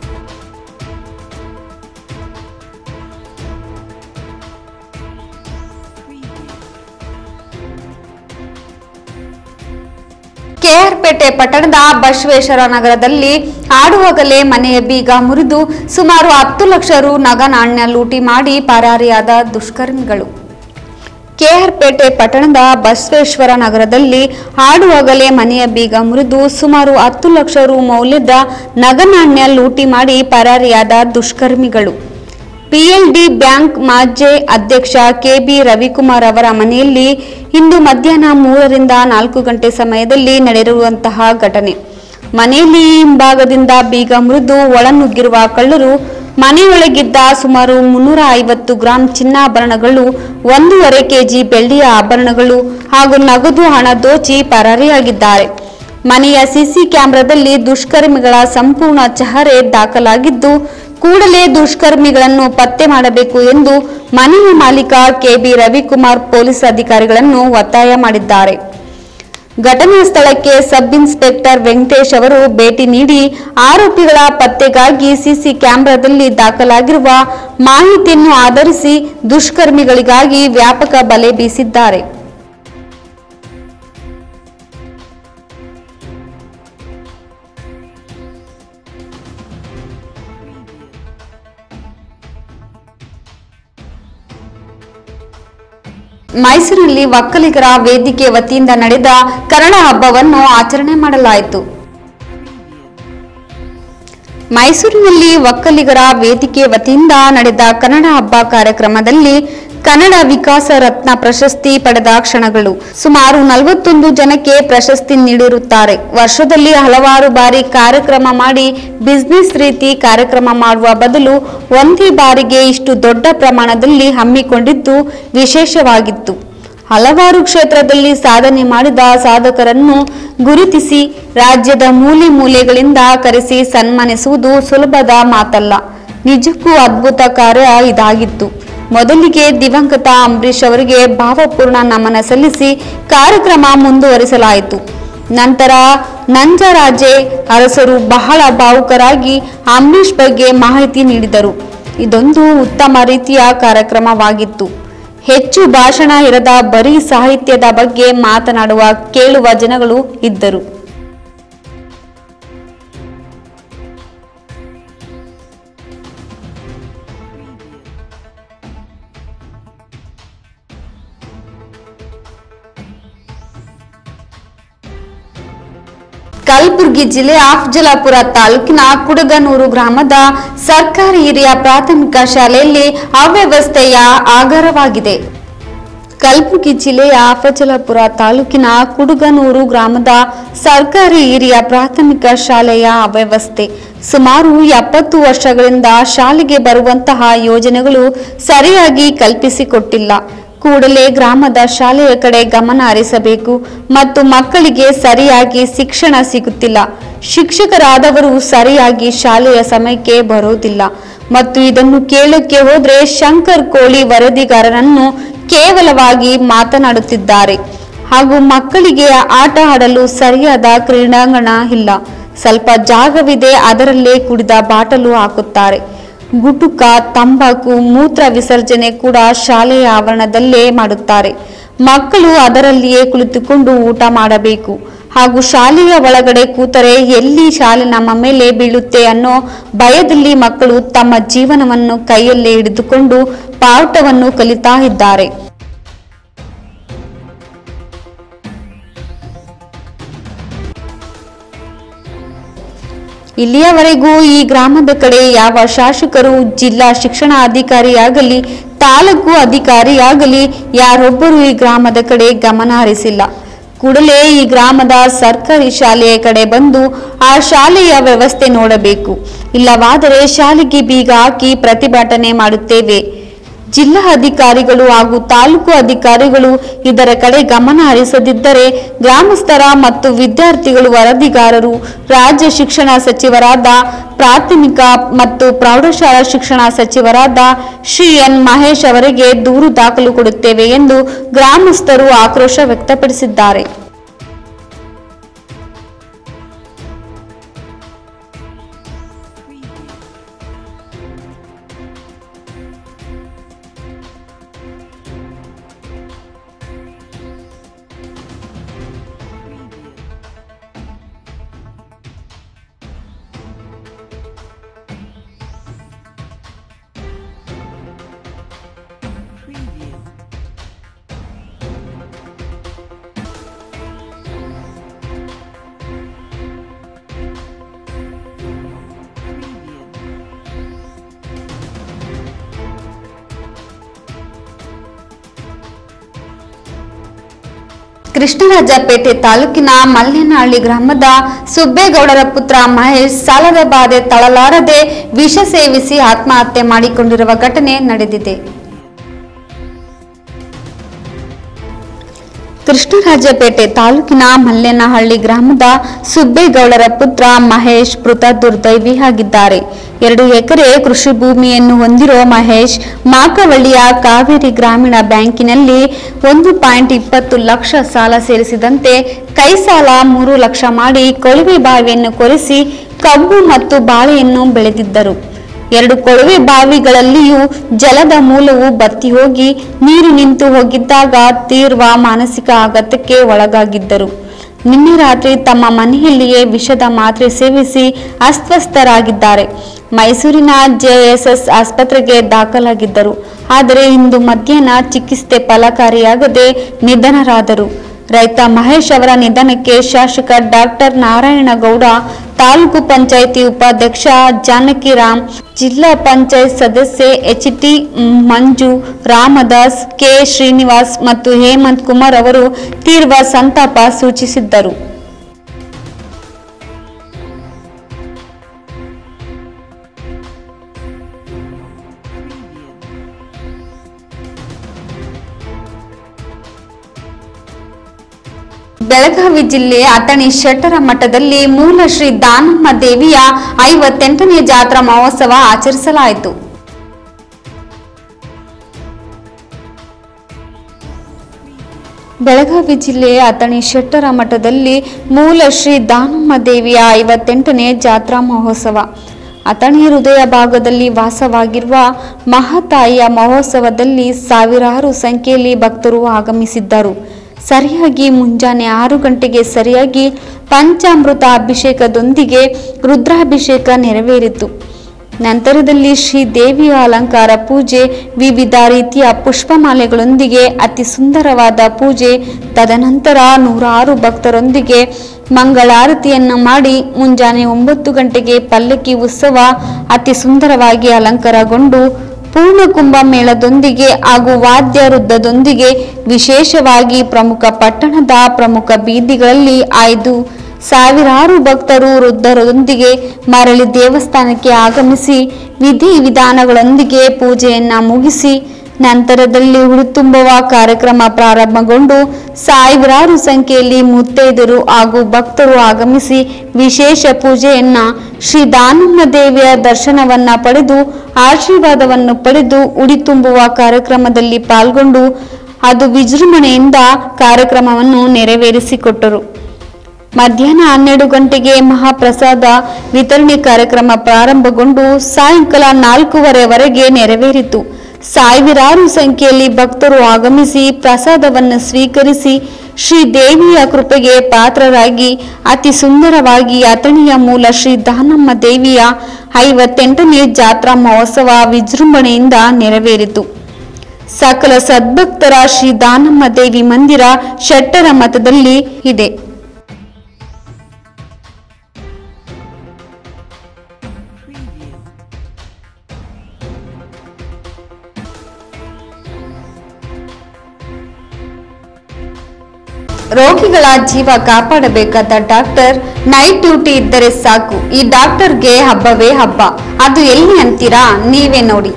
ಕೆಆರ್ಪೇಟೆ ಪಟ್ಟಣದ ಬಸವೇಶ್ವರ ನಗರದಲ್ಲಿ ಆಡುವಾಗಲೇ ಮನೆಯ ಬೀಗ ಮುರಿದು ಸುಮಾರು ಹತ್ತು ಲಕ್ಷ ರು ನಗ ನಾಣ್ಯ ಲೂಟಿ ಮಾಡಿ ಪರಾರಿಯಾದ ದುಷ್ಕರ್ಮಿಗಳು ಕೆಆರ್ಪೇಟೆ ಪಟ್ಟಣದ ಬಸವೇಶ್ವರ ನಗರದಲ್ಲಿ ಆಡುವಾಗಲೇ ಮನೆಯ ಬೀಗ ಮುರಿದು ಸುಮಾರು ಹತ್ತು ಲಕ್ಷ ರು ಮೌಲ್ಯದ ನಗನಾಣ್ಯ ಲೂಟಿ ಮಾಡಿ ಪರಾರಿಯಾದ ದುಷ್ಕರ್ಮಿಗಳು ಪಿಎಲ್ಡಿ ಬ್ಯಾಂಕ್ ಮಾಜಿ ಅಧ್ಯಕ್ಷ ಕೆಬಿ ರವಿಕುಮಾರ್ ಅವರ ಮನೆಯಲ್ಲಿ ಇಂದು ಮಧ್ಯಾಹ್ನ ಮೂರರಿಂದ ನಾಲ್ಕು ಗಂಟೆ ಸಮಯದಲ್ಲಿ ನಡೆದಿರುವಂತಹ ಘಟನೆ ಮನೆಯಲ್ಲಿ ಹಿಂಭಾಗದಿಂದ ಬೀಗ ಮುರಿದು ಒಳನುಗ್ಗಿರುವ ಕಳ್ಳರು ಮನೆಯೊಳಗಿದ್ದ ಸುಮಾರು ಮುನ್ನೂರ ಐವತ್ತು ಗ್ರಾಂ ಚಿನ್ನಾಭರಣಗಳು ಒಂದೂವರೆ ಕೆಜಿ ಬೆಳ್ಳಿಯ ಆಭರಣಗಳು ಹಾಗೂ ನಗದು ಹಣ ದೋಚಿ ಪರಾರಿಯಾಗಿದ್ದಾರೆ ಮನೆಯ ಸಿಸಿ ಕ್ಯಾಮೆರಾದಲ್ಲಿ ದುಷ್ಕರ್ಮಿಗಳ ಸಂಪೂರ್ಣ ಚಹರೆ ದಾಖಲಾಗಿದ್ದು ಕೂಡಲೇ ದುಷ್ಕರ್ಮಿಗಳನ್ನು ಪತ್ತೆ ಮಾಡಬೇಕು ಎಂದು ಮನೆಯ ಮಾಲೀಕ ಕೆಬಿ ರವಿಕುಮಾರ್ ಪೊಲೀಸ್ ಅಧಿಕಾರಿಗಳನ್ನು ಒತ್ತಾಯ ಮಾಡಿದ್ದಾರೆ ಘಟನಾ ಸ್ಥಳಕ್ಕೆ ಸಬ್ ಇನ್ಸ್ಪೆಕ್ಟರ್ ವೆಂಕಟೇಶ್ ಅವರು ಭೇಟಿ ನೀಡಿ ಆರೋಪಿಗಳ ಪತ್ತೆಗಾಗಿ ಸಿಸಿ ಕ್ಯಾಮೆರಾದಲ್ಲಿ ದಾಖಲಾಗಿರುವ ಮಾಹಿತಿಯನ್ನು ಆಧರಿಸಿ ದುಷ್ಕರ್ಮಿಗಳಿಗಾಗಿ ವ್ಯಾಪಕ ಬಲೆ ಬೀಸಿದ್ದಾರೆ ಮೈಸೂರಿನಲ್ಲಿ ಒಕ್ಕಲಿಗರ ವೇದಿಕೆ ವತಿಯಿಂದ ನಡೆದ ಕನ್ನಡ ಹಬ್ಬವನ್ನು ಆಚರಣೆ ಮಾಡಲಾಯಿತು ಮೈಸೂರಿನಲ್ಲಿ ಒಕ್ಕಲಿಗರ ವೇದಿಕೆ ವತಿಯಿಂದ ನಡೆದ ಕನ್ನಡ ಹಬ್ಬ ಕಾರ್ಯಕ್ರಮದಲ್ಲಿ ಕನ್ನಡ ವಿಕಾಸ ರತ್ನ ಪ್ರಶಸ್ತಿ ಪಡೆದ ಕ್ಷಣಗಳು ಸುಮಾರು ನಲವತ್ತೊಂದು ಜನಕ್ಕೆ ಪ್ರಶಸ್ತಿ ನೀಡಿರುತ್ತಾರೆ ವರ್ಷದಲ್ಲಿ ಹಲವಾರು ಬಾರಿ ಕಾರ್ಯಕ್ರಮ ಮಾಡಿ ಬಿಸ್ನೆಸ್ ರೀತಿ ಕಾರ್ಯಕ್ರಮ ಮಾಡುವ ಬದಲು ಒಂದೇ ಬಾರಿಗೆ ಇಷ್ಟು ದೊಡ್ಡ ಪ್ರಮಾಣದಲ್ಲಿ ಹಮ್ಮಿಕೊಂಡಿದ್ದು ವಿಶೇಷವಾಗಿತ್ತು ಹಲವಾರು ಕ್ಷೇತ್ರದಲ್ಲಿ ಸಾಧನೆ ಮಾಡಿದ ಸಾಧಕರನ್ನು ಗುರುತಿಸಿ ರಾಜ್ಯದ ಮೂಲೆ ಮೂಲೆಗಳಿಂದ ಕರೆಸಿ ಸನ್ಮಾನಿಸುವುದು ಸುಲಭದ ಮಾತಲ್ಲ ನಿಜಕ್ಕೂ ಅದ್ಭುತ ಕಾರ್ಯ ಇದಾಗಿತ್ತು ಮೊದಲಿಗೆ ದಿವಂಗತ ಅಂಬರೀಷ್ ಅವರಿಗೆ ಭಾವಪೂರ್ಣ ನಮನ ಸಲ್ಲಿಸಿ ಕಾರ್ಯಕ್ರಮ ಮುಂದುವರಿಸಲಾಯಿತು ನಂತರ ನಂಜರಾಜೆ ಅರಸರು ಬಹಳ ಭಾವುಕರಾಗಿ ಅಂಬರೀಷ್ ಬಗ್ಗೆ ಮಾಹಿತಿ ನೀಡಿದರು ಇದೊಂದು ಉತ್ತಮ ರೀತಿಯ ಕಾರ್ಯಕ್ರಮವಾಗಿತ್ತು ಹೆಚ್ಚು ಭಾಷಣ ಇರದ ಬರೀ ಸಾಹಿತ್ಯದ ಬಗ್ಗೆ ಮಾತನಾಡುವ ಕೇಳುವ ಜನಗಳು ಇದ್ದರು ಕಲಬುರಗಿ ಜಿಲ್ಲೆ ಅಫ್ಜಲಾಪುರ ತಾಲೂಕಿನ ಕುಡಗನೂರು ಗ್ರಾಮದ ಸರ್ಕಾರಿ ಹಿರಿಯ ಪ್ರಾಥಮಿಕ ಶಾಲೆಯಲ್ಲಿ ಅವ್ಯವಸ್ಥೆಯ ಆಗರವಾಗಿದೆ ಕಲಬುರಗಿ ಜಿಲ್ಲೆಯ ಅಫಜಲಪುರ ತಾಲೂಕಿನ ಕುಡುಗನೂರು ಗ್ರಾಮದ ಸರ್ಕಾರಿ ಹಿರಿಯ ಪ್ರಾಥಮಿಕ ಶಾಲೆಯ ಅವ್ಯವಸ್ಥೆ ಸುಮಾರು ಎಪ್ಪತ್ತು ವರ್ಷಗಳಿಂದ ಶಾಲೆಗೆ ಬರುವಂತಹ ಯೋಜನೆಗಳು ಸರಿಯಾಗಿ ಕಲ್ಪಿಸಿಕೊಟ್ಟಿಲ್ಲ ಕೂಡಲೇ ಗ್ರಾಮದ ಶಾಲೆಯ ಕಡೆ ಗಮನ ಹರಿಸಬೇಕು ಮತ್ತು ಮಕ್ಕಳಿಗೆ ಸರಿಯಾಗಿ ಶಿಕ್ಷಣ ಸಿಗುತ್ತಿಲ್ಲ ಶಿಕ್ಷಕರಾದವರು ಸರಿಯಾಗಿ ಶಾಲೆಯ ಸಮಯಕ್ಕೆ ಬರೋದಿಲ್ಲ ಮತ್ತು ಇದನ್ನು ಕೇಳಕ್ಕೆ ಹೋದ್ರೆ ಶಂಕರ್ ಕೋಳಿ ವರದಿಗಾರರನ್ನು ಕೇವಲವಾಗಿ ಮಾತನಾಡುತ್ತಿದ್ದಾರೆ ಹಾಗೂ ಮಕ್ಕಳಿಗೆ ಆಟ ಆಡಲು ಸರಿಯಾದ ಕ್ರೀಡಾಂಗಣ ಇಲ್ಲ ಸ್ವಲ್ಪ ಜಾಗವಿದೆ ಅದರಲ್ಲೇ ಕುಡಿದ ಬಾಟಲು ಹಾಕುತ್ತಾರೆ ಗುಟುಕ ತಂಬಾಕು ಮೂತ್ರ ವಿಸರ್ಜನೆ ಕೂಡ ಶಾಲೆಯ ಆವರಣದಲ್ಲೇ ಮಾಡುತ್ತಾರೆ ಮಕ್ಕಳು ಅದರಲ್ಲಿಯೇ ಕುಳಿತುಕೊಂಡು ಊಟ ಮಾಡಬೇಕು ಹಾಗೂ ಶಾಲೆಯ ಒಳಗಡೆ ಕೂತರೆ ಎಲ್ಲಿ ಶಾಲೆ ನಮ್ಮ ಮೇಲೆ ಬೀಳುತ್ತೆ ಅನ್ನೋ ಭಯದಲ್ಲಿ ಮಕ್ಕಳು ತಮ್ಮ ಜೀವನವನ್ನು ಕೈಯಲ್ಲೇ ಹಿಡಿದುಕೊಂಡು ಪಾಠವನ್ನು ಕಲಿತಾ ಇದ್ದಾರೆ ಇಲ್ಲಿಯವರೆಗೂ ಈ ಗ್ರಾಮದ ಕಡೆ ಯಾವ ಶಾಸಕರು ಜಿಲ್ಲಾ ಶಿಕ್ಷಣ ಅಧಿಕಾರಿಯಾಗಲಿ ತಾಲೂಕು ಅಧಿಕಾರಿಯಾಗಲಿ ಯಾರೊಬ್ಬರು ಈ ಗ್ರಾಮದ ಕಡೆ ಗಮನ ಹರಿಸಿಲ್ಲ ಕೂಡಲೇ ಈ ಗ್ರಾಮದ ಸರ್ಕಾರಿ ಶಾಲೆಯ ಕಡೆ ಬಂದು ಆ ಶಾಲೆಯ ವ್ಯವಸ್ಥೆ ನೋಡಬೇಕು ಇಲ್ಲವಾದರೆ ಶಾಲೆಗೆ ಬೀಗ ಹಾಕಿ ಪ್ರತಿಭಟನೆ ಮಾಡುತ್ತೇವೆ ಜಿಲ್ಲಾ ಅಧಿಕಾರಿಗಳು ಹಾಗೂ ತಾಲೂಕು ಅಧಿಕಾರಿಗಳು ಇದರ ಕಡೆ ಗಮನ ಹರಿಸದಿದ್ದರೆ ಗ್ರಾಮಸ್ಥರ ಮತ್ತು ವಿದ್ಯಾರ್ಥಿಗಳು ವರದಿಗಾರರು ರಾಜ್ಯ ಶಿಕ್ಷಣ ಸಚಿವರಾದ ಪ್ರಾಥಮಿಕ ಮತ್ತು ಪ್ರೌಢಶಾಲಾ ಶಿಕ್ಷಣ ಸಚಿವರಾದ ಶ್ರೀ ಎನ್ ಮಹೇಶ್ ಅವರಿಗೆ ದೂರು ದಾಖಲು ಕೊಡುತ್ತೇವೆ ಎಂದು ಗ್ರಾಮಸ್ಥರು ಆಕ್ರೋಶ ವ್ಯಕ್ತಪಡಿಸಿದ್ದಾರೆ ಕೃಷ್ಣರಾಜಪೇಟೆ ತಾಲೂಕಿನ ಮಲ್ಲೇನಹಳ್ಳಿ ಗ್ರಾಮದ ಸುಬ್ಬೇಗೌಡರ ಪುತ್ರ ಮಹೇಶ್ ಸಾಲದ ಬಾಧೆ ತಳಲಾರದೆ ವಿಷ ಸೇವಿಸಿ ಆತ್ಮಹತ್ಯೆ ಮಾಡಿಕೊಂಡಿರುವ ಘಟನೆ ನಡೆದಿದೆ ಕೃಷ್ಣರಾಜಪೇಟೆ ತಾಲೂಕಿನ ಮಲ್ಲೇನಹಳ್ಳಿ ಗ್ರಾಮದ ಸುಬ್ಬೇಗೌಡರ ಪುತ್ರ ಮಹೇಶ್ ಮೃತ ದುರ್ದೈವಿಯಾಗಿದ್ದಾರೆ ಎರಡು ಎಕರೆ ಕೃಷಿ ಭೂಮಿಯನ್ನು ಹೊಂದಿರೋ ಮಹೇಶ್ ಮಾಕವಳ್ಳಿಯ ಕಾವೇರಿ ಗ್ರಾಮೀಣ ಬ್ಯಾಂಕಿನಲ್ಲಿ ಒಂದು ಪಾಯಿಂಟ್ ಇಪ್ಪತ್ತು ಲಕ್ಷ ಸಾಲ ಸೇರಿಸಿದಂತೆ ಕೈ ಸಾಲ ಮೂರು ಲಕ್ಷ ಮಾಡಿ ಕೊಳವೆ ಬಾವಿಯನ್ನು ಕೊರೆಸಿ ಕಬ್ಬು ಮತ್ತು ಬಾಳೆಯನ್ನು ಬೆಳೆದಿದ್ದರು ಎರಡು ಕೊಳವೆ ಬಾವಿಗಳಲ್ಲಿಯೂ ಜಲದ ಮೂಲವು ಬತ್ತಿ ಹೋಗಿ ನೀರು ನಿಂತು ಹೋಗಿದ್ದಾಗ ತೀವ್ರ ಮಾನಸಿಕ ಆಘಾತಕ್ಕೆ ಒಳಗಾಗಿದ್ದರು ನಿನ್ನೆ ರಾತ್ರಿ ತಮ್ಮ ಮನೆಯಲ್ಲಿಯೇ ವಿಷದ ಮಾತ್ರೆ ಸೇವಿಸಿ ಅಸ್ವಸ್ಥರಾಗಿದ್ದಾರೆ ಮೈಸೂರಿನ ಜೆಎಸ್ಎಸ್ ಆಸ್ಪತ್ರೆಗೆ ದಾಖಲಾಗಿದ್ದರು ಆದರೆ ಇಂದು ಮಧ್ಯಾಹ್ನ ಚಿಕಿತ್ಸೆ ಫಲಕಾರಿಯಾಗದೆ ನಿಧನರಾದರು ರೈತ ಮಹೇಶ್ ಅವರ ನಿಧನಕ್ಕೆ ಶಾಸಕ ಡಾಕ್ಟರ್ ನಾರಾಯಣಗೌಡ ತಾಲೂಕು ಪಂಚಾಯಿತಿ ಉಪಾಧ್ಯಕ್ಷ ಜಾನಕಿರಾಮ್ ಜಿಲ್ಲಾ ಪಂಚಾಯತ್ ಸದಸ್ಯೆ H T Manju Ramdas K Srinivas ಮತ್ತು ಹೇಮಂತ್ ಕುಮಾರ್ ಅವರು ತೀವ್ರ ಸಂತಾಪ ಸೂಚಿಸಿದ್ದರು ಬೆಳಗಾವಿ ಜಿಲ್ಲೆ ಅಥಣಿ ಶೆಟ್ಟರ ಮಠದಲ್ಲಿ ಮೂಲ ಶ್ರೀ ದಾನಮ್ಮ ದೇವಿಯ ಐವತ್ತೆಂಟನೇ ಜಾತ್ರಾ ಮಹೋತ್ಸವ ಆಚರಿಸಲಾಯಿತು ಬೆಳಗಾವಿ ಜಿಲ್ಲೆಯ ಅಥಣಿ ಶೆಟ್ಟರ ಮಠದಲ್ಲಿ ಮೂಲ ಶ್ರೀ ದಾನಮ್ಮ ದೇವಿಯ ಐವತ್ತೆಂಟನೇ ಜಾತ್ರಾ ಮಹೋತ್ಸವ ಅಥಣಿ ಹೃದಯ ಭಾಗದಲ್ಲಿ ವಾಸವಾಗಿರುವ ಮಹಾತಾಯಿಯ ಮಹೋತ್ಸವದಲ್ಲಿ ಸಾವಿರಾರು ಸಂಖ್ಯೆಯಲ್ಲಿ ಭಕ್ತರು ಆಗಮಿಸಿದ್ದರು ಸರಿಯಾಗಿ ಮುಂಜಾನೆ ಆರು ಗಂಟೆಗೆ ಸರಿಯಾಗಿ ಪಂಚಾಮೃತ ಅಭಿಷೇಕದೊಂದಿಗೆ ರುದ್ರಾಭಿಷೇಕ ನೆರವೇರಿತು ನಂತರದಲ್ಲಿ ಶ್ರೀ ದೇವಿಯ ಅಲಂಕಾರ ಪೂಜೆ ವಿವಿಧ ರೀತಿಯ ಪುಷ್ಪಮಾಲೆಗಳೊಂದಿಗೆ ಅತಿ ಸುಂದರವಾದ ಪೂಜೆ ತದನಂತರ ನೂರಾರು ಭಕ್ತರೊಂದಿಗೆ ಮಂಗಳಾರತಿಯನ್ನು ಮಾಡಿ ಮುಂಜಾನೆ ಒಂಬತ್ತು ಗಂಟೆಗೆ ಪಲ್ಲಕ್ಕಿ ಉತ್ಸವ ಅತಿ ಸುಂದರವಾಗಿ ಅಲಂಕಾರಗೊಂಡು ಪೂರ್ಣ ಕುಂಭಮೇಳದೊಂದಿಗೆ ಹಾಗೂ ವಾದ್ಯ ವೃದ್ಧದೊಂದಿಗೆ ವಿಶೇಷವಾಗಿ ಪ್ರಮುಖ ಪಟ್ಟಣದ ಪ್ರಮುಖ ಬೀದಿಗಳಲ್ಲಿ ಆಯ್ದು ಸಾವಿರಾರು ಭಕ್ತರು ವೃದ್ಧರೊಂದಿಗೆ ಮರಳಿ ದೇವಸ್ಥಾನಕ್ಕೆ ಆಗಮಿಸಿ ವಿಧಿ ವಿಧಾನಗಳೊಂದಿಗೆ ಪೂಜೆಯನ್ನ ಮುಗಿಸಿ ನಂತರದಲ್ಲಿ ಹುಡುತುಂಬುವ ಕಾರ್ಯಕ್ರಮ ಪ್ರಾರಂಭಗೊಂಡು ಸಾವಿರಾರು ಸಂಖ್ಯೆಯಲ್ಲಿ ಮುತ್ತೈದರು ಹಾಗೂ ಭಕ್ತರು ಆಗಮಿಸಿ ವಿಶೇಷ ಪೂಜೆಯನ್ನ ಶ್ರೀ ದಾನಮ್ಮ ದೇವಿಯ ದರ್ಶನವನ್ನ ಪಡೆದು ಆಶೀರ್ವಾದವನ್ನು ಪಡೆದು ಉಡಿ ತುಂಬುವ ಕಾರ್ಯಕ್ರಮದಲ್ಲಿ ಪಾಲ್ಗೊಂಡು ಅದು ವಿಜೃಂಭಣೆಯಿಂದ ಕಾರ್ಯಕ್ರಮವನ್ನು ನೆರವೇರಿಸಿಕೊಟ್ಟರು ಮಧ್ಯಾಹ್ನ ಹನ್ನೆರಡು ಗಂಟೆಗೆ ಮಹಾಪ್ರಸಾದ ವಿತರಣೆ ಕಾರ್ಯಕ್ರಮ ಪ್ರಾರಂಭಗೊಂಡು ಸಾಯಂಕಾಲ ನಾಲ್ಕೂವರೆವರೆಗೆ ನೆರವೇರಿತು ಸಾವಿರಾರು ಸಂಖ್ಯೆಯಲ್ಲಿ ಭಕ್ತರು ಆಗಮಿಸಿ ಪ್ರಸಾದವನ್ನು ಸ್ವೀಕರಿಸಿ ಶ್ರೀ ದೇವಿಯ ಕೃಪೆಗೆ ಪಾತ್ರರಾಗಿ ಅತಿ ಸುಂದರವಾಗಿ ಅಥಣಿಯ ಮೂಲ ಶ್ರೀ ದಾನಮ್ಮ ದೇವಿಯ ಐವತ್ತೆಂಟನೇ ಜಾತ್ರಾ ಮಹೋತ್ಸವ ವಿಜೃಂಭಣೆಯಿಂದ ನೆರವೇರಿತು ಸಕಲ ಸದ್ಭಕ್ತರ ಶ್ರೀ ದಾನಮ್ಮ ದೇವಿ ಮಂದಿರ ಶೆಟ್ಟರ ಮಠದಲ್ಲಿ ಇದೆ ರೋಗಿಗಳ ಜೀವ ಕಾಪಾಡಬೇಕಾದ ಡಾಕ್ಟರ್ ನೈಟ್ ಡ್ಯೂಟಿ ಇದ್ದರೆ ಸಾಕು ಈ ಡಾಕ್ಟರ್ಗೆ ಹಬ್ಬವೇ ಹಬ್ಬ ಅದು ಎಲ್ಲಿ ಅಂತೀರಾ ನೀವೇ ನೋಡಿ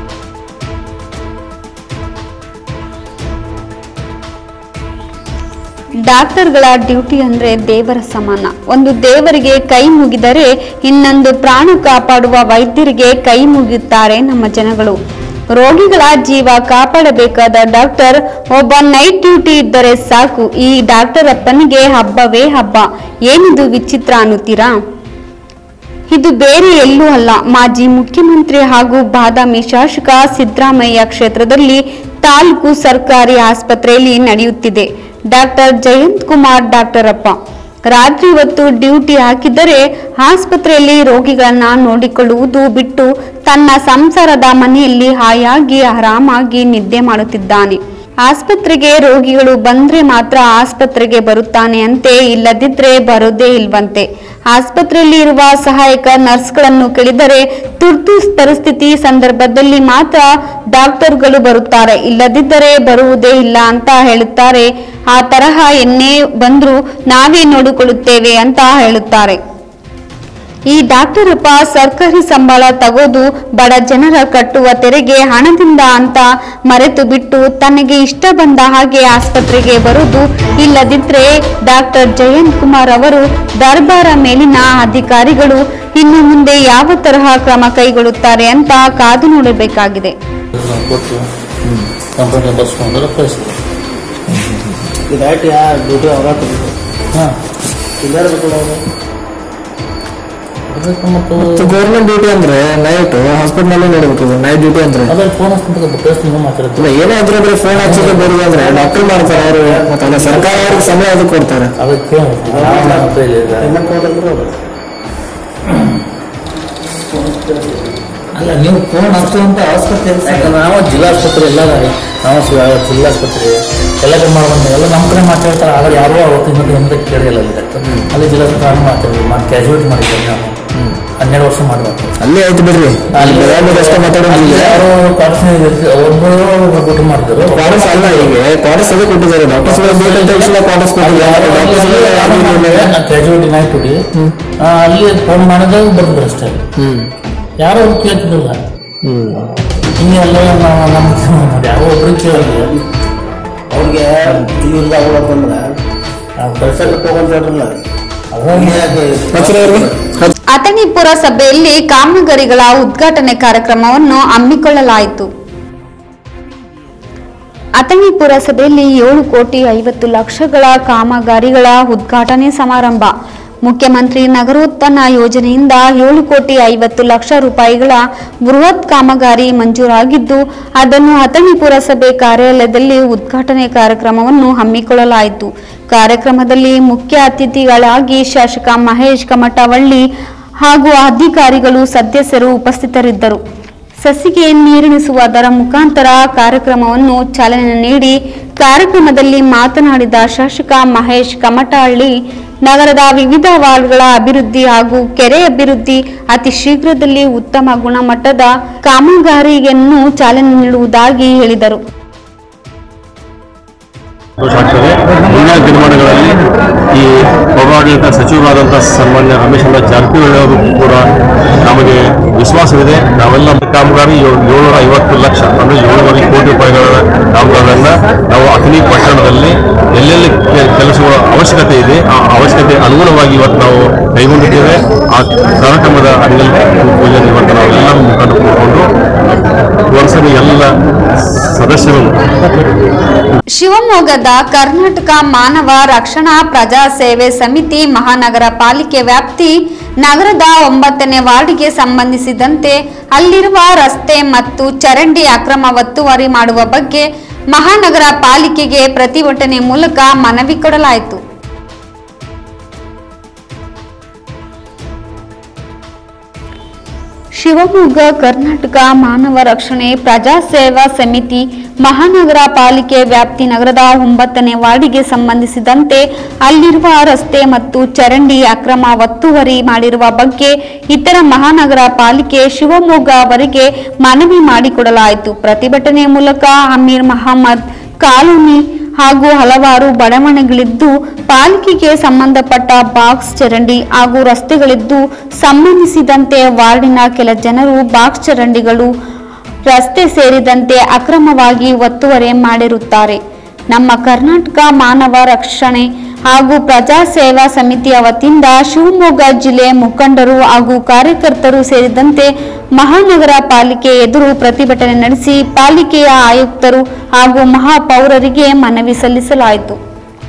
ಡಾಕ್ಟರ್ಗಳ ಡ್ಯೂಟಿ ಅಂದ್ರೆ ದೇವರ ಸಮಾನ ಒಂದು ದೇವರಿಗೆ ಕೈ ಮುಗಿದರೆ ಇನ್ನೊಂದು ಪ್ರಾಣ ಕಾಪಾಡುವ ವೈದ್ಯರಿಗೆ ಕೈ ಮುಗಿಯುತ್ತಾರೆ ನಮ್ಮ ಜನಗಳು ರೋಗಿಗಳ ಜೀವ ಕಾಪಾಡಬೇಕಾದ ಡಾಕ್ಟರ್ ಒಬ್ಬ ನೈಟ್ ಡ್ಯೂಟಿ ಇದ್ದರೆ ಸಾಕು ಈ ಡಾಕ್ಟರ್ ಅಪ್ಪನಿಗೆ ಹಬ್ಬವೇ ಹಬ್ಬ ಏನಿದು ವಿಚಿತ್ರ ಅನ್ನುತ್ತೀರಾ ಇದು ಬೇರೆ ಎಲ್ಲೂ ಅಲ್ಲ ಮಾಜಿ ಮುಖ್ಯಮಂತ್ರಿ ಹಾಗೂ ಬಾದಾಮಿ ಶಾಸಕ ಸಿದ್ದರಾಮಯ್ಯ ಕ್ಷೇತ್ರದಲ್ಲಿ ತಾಲೂಕು ಸರ್ಕಾರಿ ಆಸ್ಪತ್ರೆಯಲ್ಲಿ ನಡೆಯುತ್ತಿದೆ ಡಾಕ್ಟರ್ ಜಯಂತ್ ಕುಮಾರ್ ಡಾಕ್ಟರಪ್ಪ ರಾತ್ರಿ ಹೊತ್ತು ಡ್ಯೂಟಿ ಹಾಕಿದರೆ ಆಸ್ಪತ್ರೆಯಲ್ಲಿ ರೋಗಿಗಳನ್ನ ನೋಡಿಕೊಳ್ಳುವುದು ಬಿಟ್ಟು ತನ್ನ ಸಂಸಾರದ ಮನೆಯಲ್ಲಿ ಹಾಯಾಗಿ ಆರಾಮಾಗಿ ನಿದ್ದೆ ಮಾಡುತ್ತಿದ್ದಾನೆ ಆಸ್ಪತ್ರೆಗೆ ರೋಗಿಗಳು ಬಂದ್ರೆ ಮಾತ್ರ ಆಸ್ಪತ್ರೆಗೆ ಬರುತ್ತಾನೆ ಅಂತೆ ಇಲ್ಲದಿದ್ರೆ ಬರೋದೇ ಇಲ್ವಂತೆ ಆಸ್ಪತ್ರೆಯಲ್ಲಿ ಇರುವ ಸಹಾಯಕ ನರ್ಸ್ಗಳನ್ನು ಕೇಳಿದರೆ ತುರ್ತು ಪರಿಸ್ಥಿತಿ ಸಂದರ್ಭದಲ್ಲಿ ಮಾತ್ರ ಡಾಕ್ಟರ್ಗಳು ಬರುತ್ತಾರೆ ಇಲ್ಲದಿದ್ದರೆ ಬರುವುದೇ ಇಲ್ಲ ಅಂತ ಹೇಳುತ್ತಾರೆ ಆ ತರಹ ಎನ್ನೇ ಬಂದ್ರು ನಾವೇ ನೋಡಿಕೊಳ್ಳುತ್ತೇವೆ ಅಂತ ಹೇಳುತ್ತಾರೆ ಈ ಡಾಕ್ಟರಪ್ಪ ಸರ್ಕಾರಿ ಸಂಬಳ ತಗೋದು ಬಡ ಜನರ ಕಟ್ಟುವ ತೆರಿಗೆ ಹಣದಿಂದ ಅಂತ ಮರೆತು ಬಿಟ್ಟು ತನಗೆ ಇಷ್ಟ ಬಂದ ಹಾಗೆ ಆಸ್ಪತ್ರೆಗೆ ಬರುವುದು ಇಲ್ಲದಿದ್ರೆ ಡಾಕ್ಟರ್ ಜಯಂತ್ ಕುಮಾರ್ ಅವರು ದರ್ಬಾರ ಮೇಲಿನ ಅಧಿಕಾರಿಗಳು ಇನ್ನು ಮುಂದೆ ಯಾವ ತರಹ ಕ್ರಮ ಕೈಗೊಳ್ಳುತ್ತಾರೆ ಅಂತ ಕಾದು ನೋಡಬೇಕಾಗಿದೆ ಕೊಟ್ಟು ಕಂಪನಿ ಬರ್ಸ್ಕೊಂಡ್ರೆ ಕಳಿಸ್ತೀವಿ ಇದಾಯ್ತು ಯಾ ಡ್ಯೂಟಿ ಅವ್ರ ಹಾಂ ಇಲ್ಲಾರ ಅವರು ಅದಕ್ಕೆ ಮತ್ತು ಗೌರ್ಮೆಂಟ್ ಡ್ಯೂಟಿ ಅಂದ್ರೆ ನೈಟ್ ಹಾಸ್ಪಿಟಲ್ ನಲ್ಲೇ ನೋಡ್ಬೇಕು ನೈಟ್ ಡ್ಯೂಟಿ ಅಂದ್ರೆ ಅದ್ರ ಫೋನ್ ಹಚ್ಕೊಂತ ಕಳಿಸ್ತೀನಿ ಮಾತಾಡ್ತೀವಿ ಇಲ್ಲ ಏನೇ ಇದ್ರೆ ಬರೀ ಫೋನ್ ಹಚ್ಚೋದು ಬರುದು ಅಂದ್ರೆ ಡಾಕ್ಟರ್ ಮಾಡ್ತಾರೆ ಅವರು ಮತ್ತೆ ಅಲ್ಲ ಸರ್ಕಾರ ಅವ್ರಿಗೆ ಸಮಯ ಅದು ಕೊಡ್ತಾರೆ ಅದಕ್ಕೆ ಪೇಮೆಂಟ್ ಕೊಡ್ತಾರೆ ಅವರು ಅಲ್ಲ ನೀವು ಫೋನ್ ಹಚ್ಚುವಂತ ಆಸ್ಪತ್ರೆ ಯಾಕಂದ್ರೆ ನಾವು ಜಿಲ್ಲಾಸ್ಪತ್ರೆ ಎಲ್ಲ ಅದಾವೆ. ನಾವು ಸಿ- ಜಿಲ್ಲಾಸ್ಪತ್ರೆ ಎಲ್ಲ ಮಾಡ್ಬಂದು ಎಲ್ಲ ನಮ್ಮ ಕಡೆ ಮಾತಾಡ್ತಾರೆ ಆದ್ರೆ ಯಾರೋ ಅವತ್ತು ಇನ್ನೊಂದು ನಮ್ದು ಕೇಳಿಲ್ಲ ಅಲ್ಲಿ ಅಲ್ಲಿ ಜಿಲ್ಲಾಧಿಕಾರಿ ಮಾತಾಡಿದ್ರು ಮಾಡಿ ಕ್ಯಾಶುವಲ್ಟಿ ಮಾಡಿದ್ದಾರೆ ನಾವು ಹನ್ನೆರಡು ವರ್ಷ ಮಾಡಬೇಕು ಅಲ್ಲೇ ಆಯ್ತು ಬಿಡ್ರಿ ಅಲ್ಲಿ ಬೆಳಗ್ಗೆ ಅಷ್ಟೇ ಮಾತಾಡೋದಿಲ್ಲ ಯಾರೋ ಕ್ವಾರ್ಟರ್ಸ್ ಒಬ್ಬರು ಊಟ ಮಾಡಿದ್ರು ಕ್ವಾರ್ಟರ್ಸ್ ಅಲ್ಲ ಈಗ ಕ್ವಾರ್ಟರ್ಸ್ ಅದೇ ಕೊಟ್ಟಿದ್ದಾರೆ ಡಾಕ್ಟರ್ಸ್ ಬೇಕಂತ ತಕ್ಷಣ ಕ್ವಾರ್ಟರ್ಸ್ ಕೊಟ್ಟಿದ್ದಾರೆ ಡಾಕ್ಟರ್ಸ್ ಕ್ಯಾಶುವಲ್ಟಿ ನೈಟ್ ಡ್ಯೂಟಿ ಅಲ್ಲಿ ಫೋನ್ ಮಾಡಿದಾಗ ಬರ್ತಾರೆ ಅಷ್ಟೇ ಹ್ಮ್ ಯಾರೋ ಒಬ್ರು ಕೇಳ್ತಿದ್ರಲ್ಲ ಹ್ಮ್ ಹಿಂಗೆಲ್ಲ ನಾವು ನಮ್ಮ ಯಾರೋ ಒಬ್ರು ಕೇಳಿದ್ವಿ ಅವ್ರಿಗೆ ತಿಳಿಲ್ಲ ಅವ್ರಂದ್ರೆ ಕಳ್ಸಕ್ಕೆ ತಗೊಂತಾರಲ್ಲ ಹಚ್ಚಿರ ಅವ್ರಿಗೆ ಅಥಣಿಪುರ ಸಭೆಯಲ್ಲಿ ಕಾಮಗಾರಿಗಳ ಉದ್ಘಾಟನೆ ಕಾರ್ಯಕ್ರಮವನ್ನು ಹಮ್ಮಿಕೊಳ್ಳಲಾಯಿತು ಅಥಣಿ ಪುರಸಭೆಯಲ್ಲಿ ಏಳು ಕೋಟಿ ಐವತ್ತು ಲಕ್ಷಗಳ ಕಾಮಗಾರಿಗಳ ಉದ್ಘಾಟನೆ ಸಮಾರಂಭ ಮುಖ್ಯಮಂತ್ರಿ ನಗರೋತ್ಥಾನ ಯೋಜನೆಯಿಂದ ಏಳು ಕೋಟಿ ಐವತ್ತು ಲಕ್ಷ ರೂಪಾಯಿಗಳ ಬೃಹತ್ ಕಾಮಗಾರಿ ಮಂಜೂರಾಗಿದ್ದು ಅದನ್ನು ಅಥಣಿ ಪುರಸಭೆ ಕಾರ್ಯಾಲಯದಲ್ಲಿ ಉದ್ಘಾಟನೆ ಕಾರ್ಯಕ್ರಮವನ್ನು ಹಮ್ಮಿಕೊಳ್ಳಲಾಯಿತು ಕಾರ್ಯಕ್ರಮದಲ್ಲಿ ಮುಖ್ಯ ಅತಿಥಿಗಳಾಗಿ ಶಾಸಕ ಮಹೇಶ್ ಕಮಟವಳ್ಳಿ ಹಾಗೂ ಅಧಿಕಾರಿಗಳು ಸದಸ್ಯರು ಉಪಸ್ಥಿತರಿದ್ದರು ಸಸಿಗೆ ನೀರುಣಿಸುವುದರ ಮುಖಾಂತರ ಕಾರ್ಯಕ್ರಮವನ್ನು ಚಾಲನೆ ನೀಡಿ ಕಾರ್ಯಕ್ರಮದಲ್ಲಿ ಮಾತನಾಡಿದ ಶಾಸಕ ಮಹೇಶ್ ಕಮಟಹಳ್ಳಿ ನಗರದ ವಿವಿಧ ವಾರ್ಡ್ಗಳ ಅಭಿವೃದ್ಧಿ ಹಾಗೂ ಕೆರೆ ಅಭಿವೃದ್ಧಿ ಅತಿ ಶೀಘ್ರದಲ್ಲಿ ಉತ್ತಮ ಗುಣಮಟ್ಟದ ಕಾಮಗಾರಿಯನ್ನು ಚಾಲನೆ ನೀಡುವುದಾಗಿ ಹೇಳಿದರು ಸಂತೋಷ ಆಗ್ತದೆ ಮುಂದಿನ ದಿನಮಾನಗಳಲ್ಲಿ ಈ ಪೌರಾಡಳಿತ ಸಚಿವರಾದಂಥ ಸನ್ಮಾನ್ಯ ರಮೇಶ್ ಚಂದ್ರ ಜಾರಕಿಹೊಳಿ ಅವರು ಕೂಡ ನಮಗೆ ವಿಶ್ವಾಸವಿದೆ ನಾವೆಲ್ಲ ಕಾಮಗಾರಿ ಏಳು- ಏಳ್ನೂರ ಐವತ್ತು ಲಕ್ಷ ಅಂದರೆ ಏಳುವರೆ ಕೋಟಿ ರೂಪಾಯಿಗಳ ಕಾಮಗಾರಿಗಳನ್ನ ನಾವು ಅಥಣಿ ಪಟ್ಟಣದಲ್ಲಿ ಎಲ್ಲೆಲ್ಲಿ ಕೆ- ಕೆಲಸಗಳ ಅವಶ್ಯಕತೆ ಇದೆ ಆ ಅವಶ್ಯಕತೆ ಅನುಗುಣವಾಗಿ ಇವತ್ತು ನಾವು ಕೈಗೊಂಡಿದ್ದೇವೆ ಆ ಕಾರ್ಯಕ್ರಮದ ಅಡಿಯಲ್ಲಿ ಪೂಜೆ ಇವತ್ತು ನಾವೆಲ್ಲ ಮುಖಂಡರು ಕೂತ್ಕೊಂಡು ವರ್ಷದ ಎಲ್ಲ ಸದಸ್ಯರು ಶಿವಮೊಗ್ಗದ ಕರ್ನಾಟಕ ಮಾನವ ರಕ್ಷಣಾ ಪ್ರಜಾ ಸೇವೆ ಸಮಿತಿ ಮಹಾನಗರ ಪಾಲಿಕೆ ವ್ಯಾಪ್ತಿ ನಗರದ ಒಂಬತ್ತನೇ ವಾರ್ಡ್ಗೆ ಸಂಬಂಧಿಸಿದಂತೆ ಅಲ್ಲಿರುವ ರಸ್ತೆ ಮತ್ತು ಚರಂಡಿ ಅಕ್ರಮ ಒತ್ತುವರಿ ಮಾಡುವ ಬಗ್ಗೆ ಮಹಾನಗರ ಪಾಲಿಕೆಗೆ ಪ್ರತಿಭಟನೆ ಮೂಲಕ ಮನವಿ ಕೊಡಲಾಯಿತು ಶಿವಮೊಗ್ಗ ಕರ್ನಾಟಕ ಮಾನವ ರಕ್ಷಣೆ ಪ್ರಜಾ ಸೇವಾ ಸಮಿತಿ ಮಹಾನಗರ ಪಾಲಿಕೆ ವ್ಯಾಪ್ತಿ ನಗರದ ಒಂಬತ್ತನೇ ವಾರ್ಡಿಗೆ ಸಂಬಂಧಿಸಿದಂತೆ ಅಲ್ಲಿರುವ ರಸ್ತೆ ಮತ್ತು ಚರಂಡಿ ಅಕ್ರಮ ಒತ್ತುವರಿ ಮಾಡಿರುವ ಬಗ್ಗೆ ಇತರ ಮಹಾನಗರ ಪಾಲಿಕೆ ಶಿವಮೊಗ್ಗ ಅವರಿಗೆ ಮನವಿ ಮಾಡಿಕೊಡಲಾಯಿತು ಪ್ರತಿಭಟನೆ ಮೂಲಕ ಅಮೀರ್ ಮಹಮ್ಮದ್ ಕಾಲೋನಿ ಹಾಗೂ ಹಲವಾರು ಬಡಾವಣೆಗಳಿದ್ದು ಪಾಲಿಕೆಗೆ ಸಂಬಂಧಪಟ್ಟ ಬಾಕ್ಸ್ ಚರಂಡಿ ಹಾಗೂ ರಸ್ತೆಗಳಿದ್ದು ಸಂಬಂಧಿಸಿದಂತೆ ವಾರ್ಡಿನ ಕೆಲ ಜನರು ಬಾಕ್ಸ್ ಚರಂಡಿಗಳು ರಸ್ತೆ ಸೇರಿದಂತೆ ಅಕ್ರಮವಾಗಿ ಒತ್ತುವರಿ ಮಾಡಿರುತ್ತಾರೆ ನಮ್ಮ ಕರ್ನಾಟಕ ಮಾನವ ರಕ್ಷಣೆ ಹಾಗೂ ಪ್ರಜಾ ಸೇವಾ ಸಮಿತಿಯ ವತಿಯಿಂದ ಶಿವಮೊಗ್ಗ ಜಿಲ್ಲೆ ಮುಖಂಡರು ಹಾಗೂ ಕಾರ್ಯಕರ್ತರು ಸೇರಿದಂತೆ ಮಹಾನಗರ ಪಾಲಿಕೆ ಎದುರು ಪ್ರತಿಭಟನೆ ನಡೆಸಿ ಪಾಲಿಕೆಯ ಆಯುಕ್ತರು ಹಾಗೂ ಮಹಾಪೌರರಿಗೆ ಮನವಿ ಸಲ್ಲಿಸಲಾಯಿತು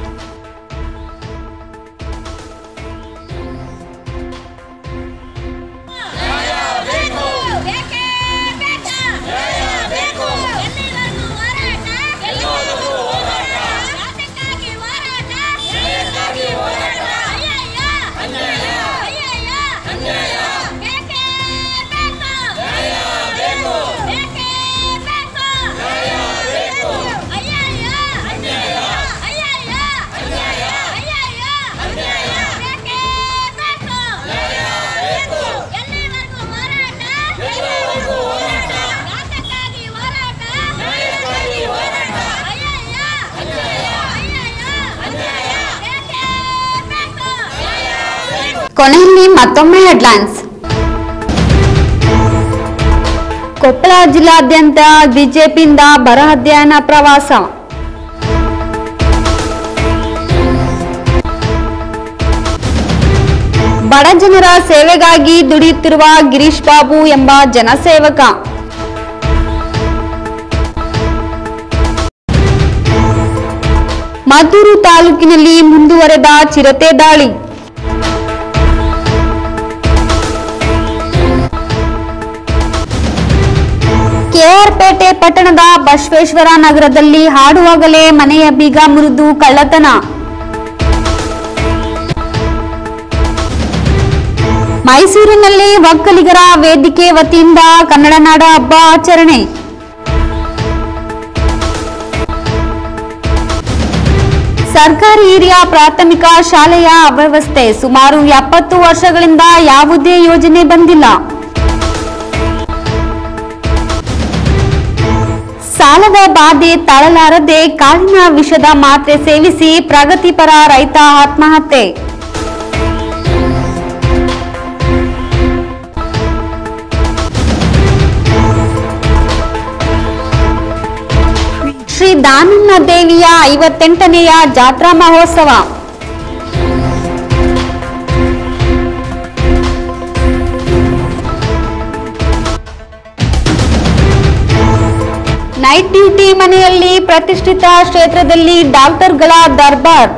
ಕೊನೆಯಲ್ಲಿ ಮತ್ತೊಮ್ಮೆ ಹೆಡ್ಲೈನ್ಸ್ ಕೊಪ್ಪಳ ಜಿಲ್ಲಾದ್ಯಂತ ಬಿಜೆಪಿಯಿಂದ ಬರ ಅಧ್ಯಯನ ಪ್ರವಾಸ ಬಡ ಜನರ ಸೇವೆಗಾಗಿ ದುಡಿಯುತ್ತಿರುವ ಗಿರೀಶ್ ಬಾಬು ಎಂಬ ಜನಸೇವಕ ಮದ್ದೂರು ತಾಲೂಕಿನಲ್ಲಿ ಮುಂದುವರೆದ ಚಿರತೆ ದಾಳಿ ಕೆಆರ್ಪೇಟೆ ಪಟ್ಟಣದ ಬಸವೇಶ್ವರ ನಗರದಲ್ಲಿ ಹಾಡುವಾಗಲೇ ಮನೆಯ ಬೀಗ ಮುರಿದು ಕಳ್ಳತನ ಮೈಸೂರಿನಲ್ಲಿ ಒಕ್ಕಲಿಗರ ವೇದಿಕೆ ವತಿಯಿಂದ ಕನ್ನಡ ನಾಡ ಹಬ್ಬ ಆಚರಣೆ ಸರ್ಕಾರಿ ಹಿರಿಯ ಪ್ರಾಥಮಿಕ ಶಾಲೆಯ ಅವ್ಯವಸ್ಥೆ ಸುಮಾರು ಎಪ್ಪತ್ತು ವರ್ಷಗಳಿಂದ ಯಾವುದೇ ಯೋಜನೆ ಬಂದಿಲ್ಲ ಸಾಲದ ಬಾಧೆ ತಾಳಲಾರದೆ ಕಾಲಿನ ವಿಷದ ಮಾತ್ರೆ ಸೇವಿಸಿ ಪ್ರಗತಿಪರ ರೈತ ಆತ್ಮಹತ್ಯೆ ಶ್ರೀ ದಾನಮ್ಮ ದೇವಿಯ ಐವತ್ತೆಂಟನೆಯ ಜಾತ್ರಾ ಮಹೋತ್ಸವ ನೈಟ್ ಡ್ಯೂಟಿ ಮನೆಯಲ್ಲಿ ಪ್ರತಿಷ್ಠಿತ ಕ್ಷೇತ್ರದಲ್ಲಿ ಡಾಕ್ಟರ್ಗಳ ದರ್ಬಾರ್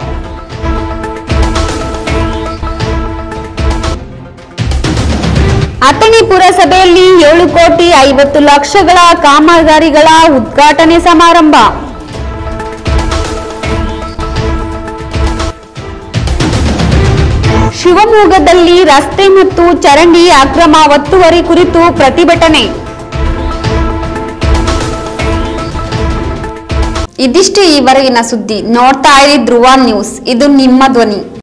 ಅಥಣಿ ಪುರಸಭೆಯಲ್ಲಿ ಏಳು ಕೋಟಿ ಐವತ್ತು ಲಕ್ಷಗಳ ಕಾಮಗಾರಿಗಳ ಉದ್ಘಾಟನೆ ಸಮಾರಂಭ ಶಿವಮೊಗ್ಗದಲ್ಲಿ ರಸ್ತೆ ಮತ್ತು ಚರಂಡಿ ಅಕ್ರಮ ಒತ್ತುವರಿ ಕುರಿತು ಪ್ರತಿಭಟನೆ ಇದಿಷ್ಟೇ ಈವರೆಗಿನ ಸುದ್ದಿ ನೋಡ್ತಾ ಇರಿ ಧ್ರುವ ನ್ಯೂಸ್ ಇದು ನಿಮ್ಮ ಧ್ವನಿ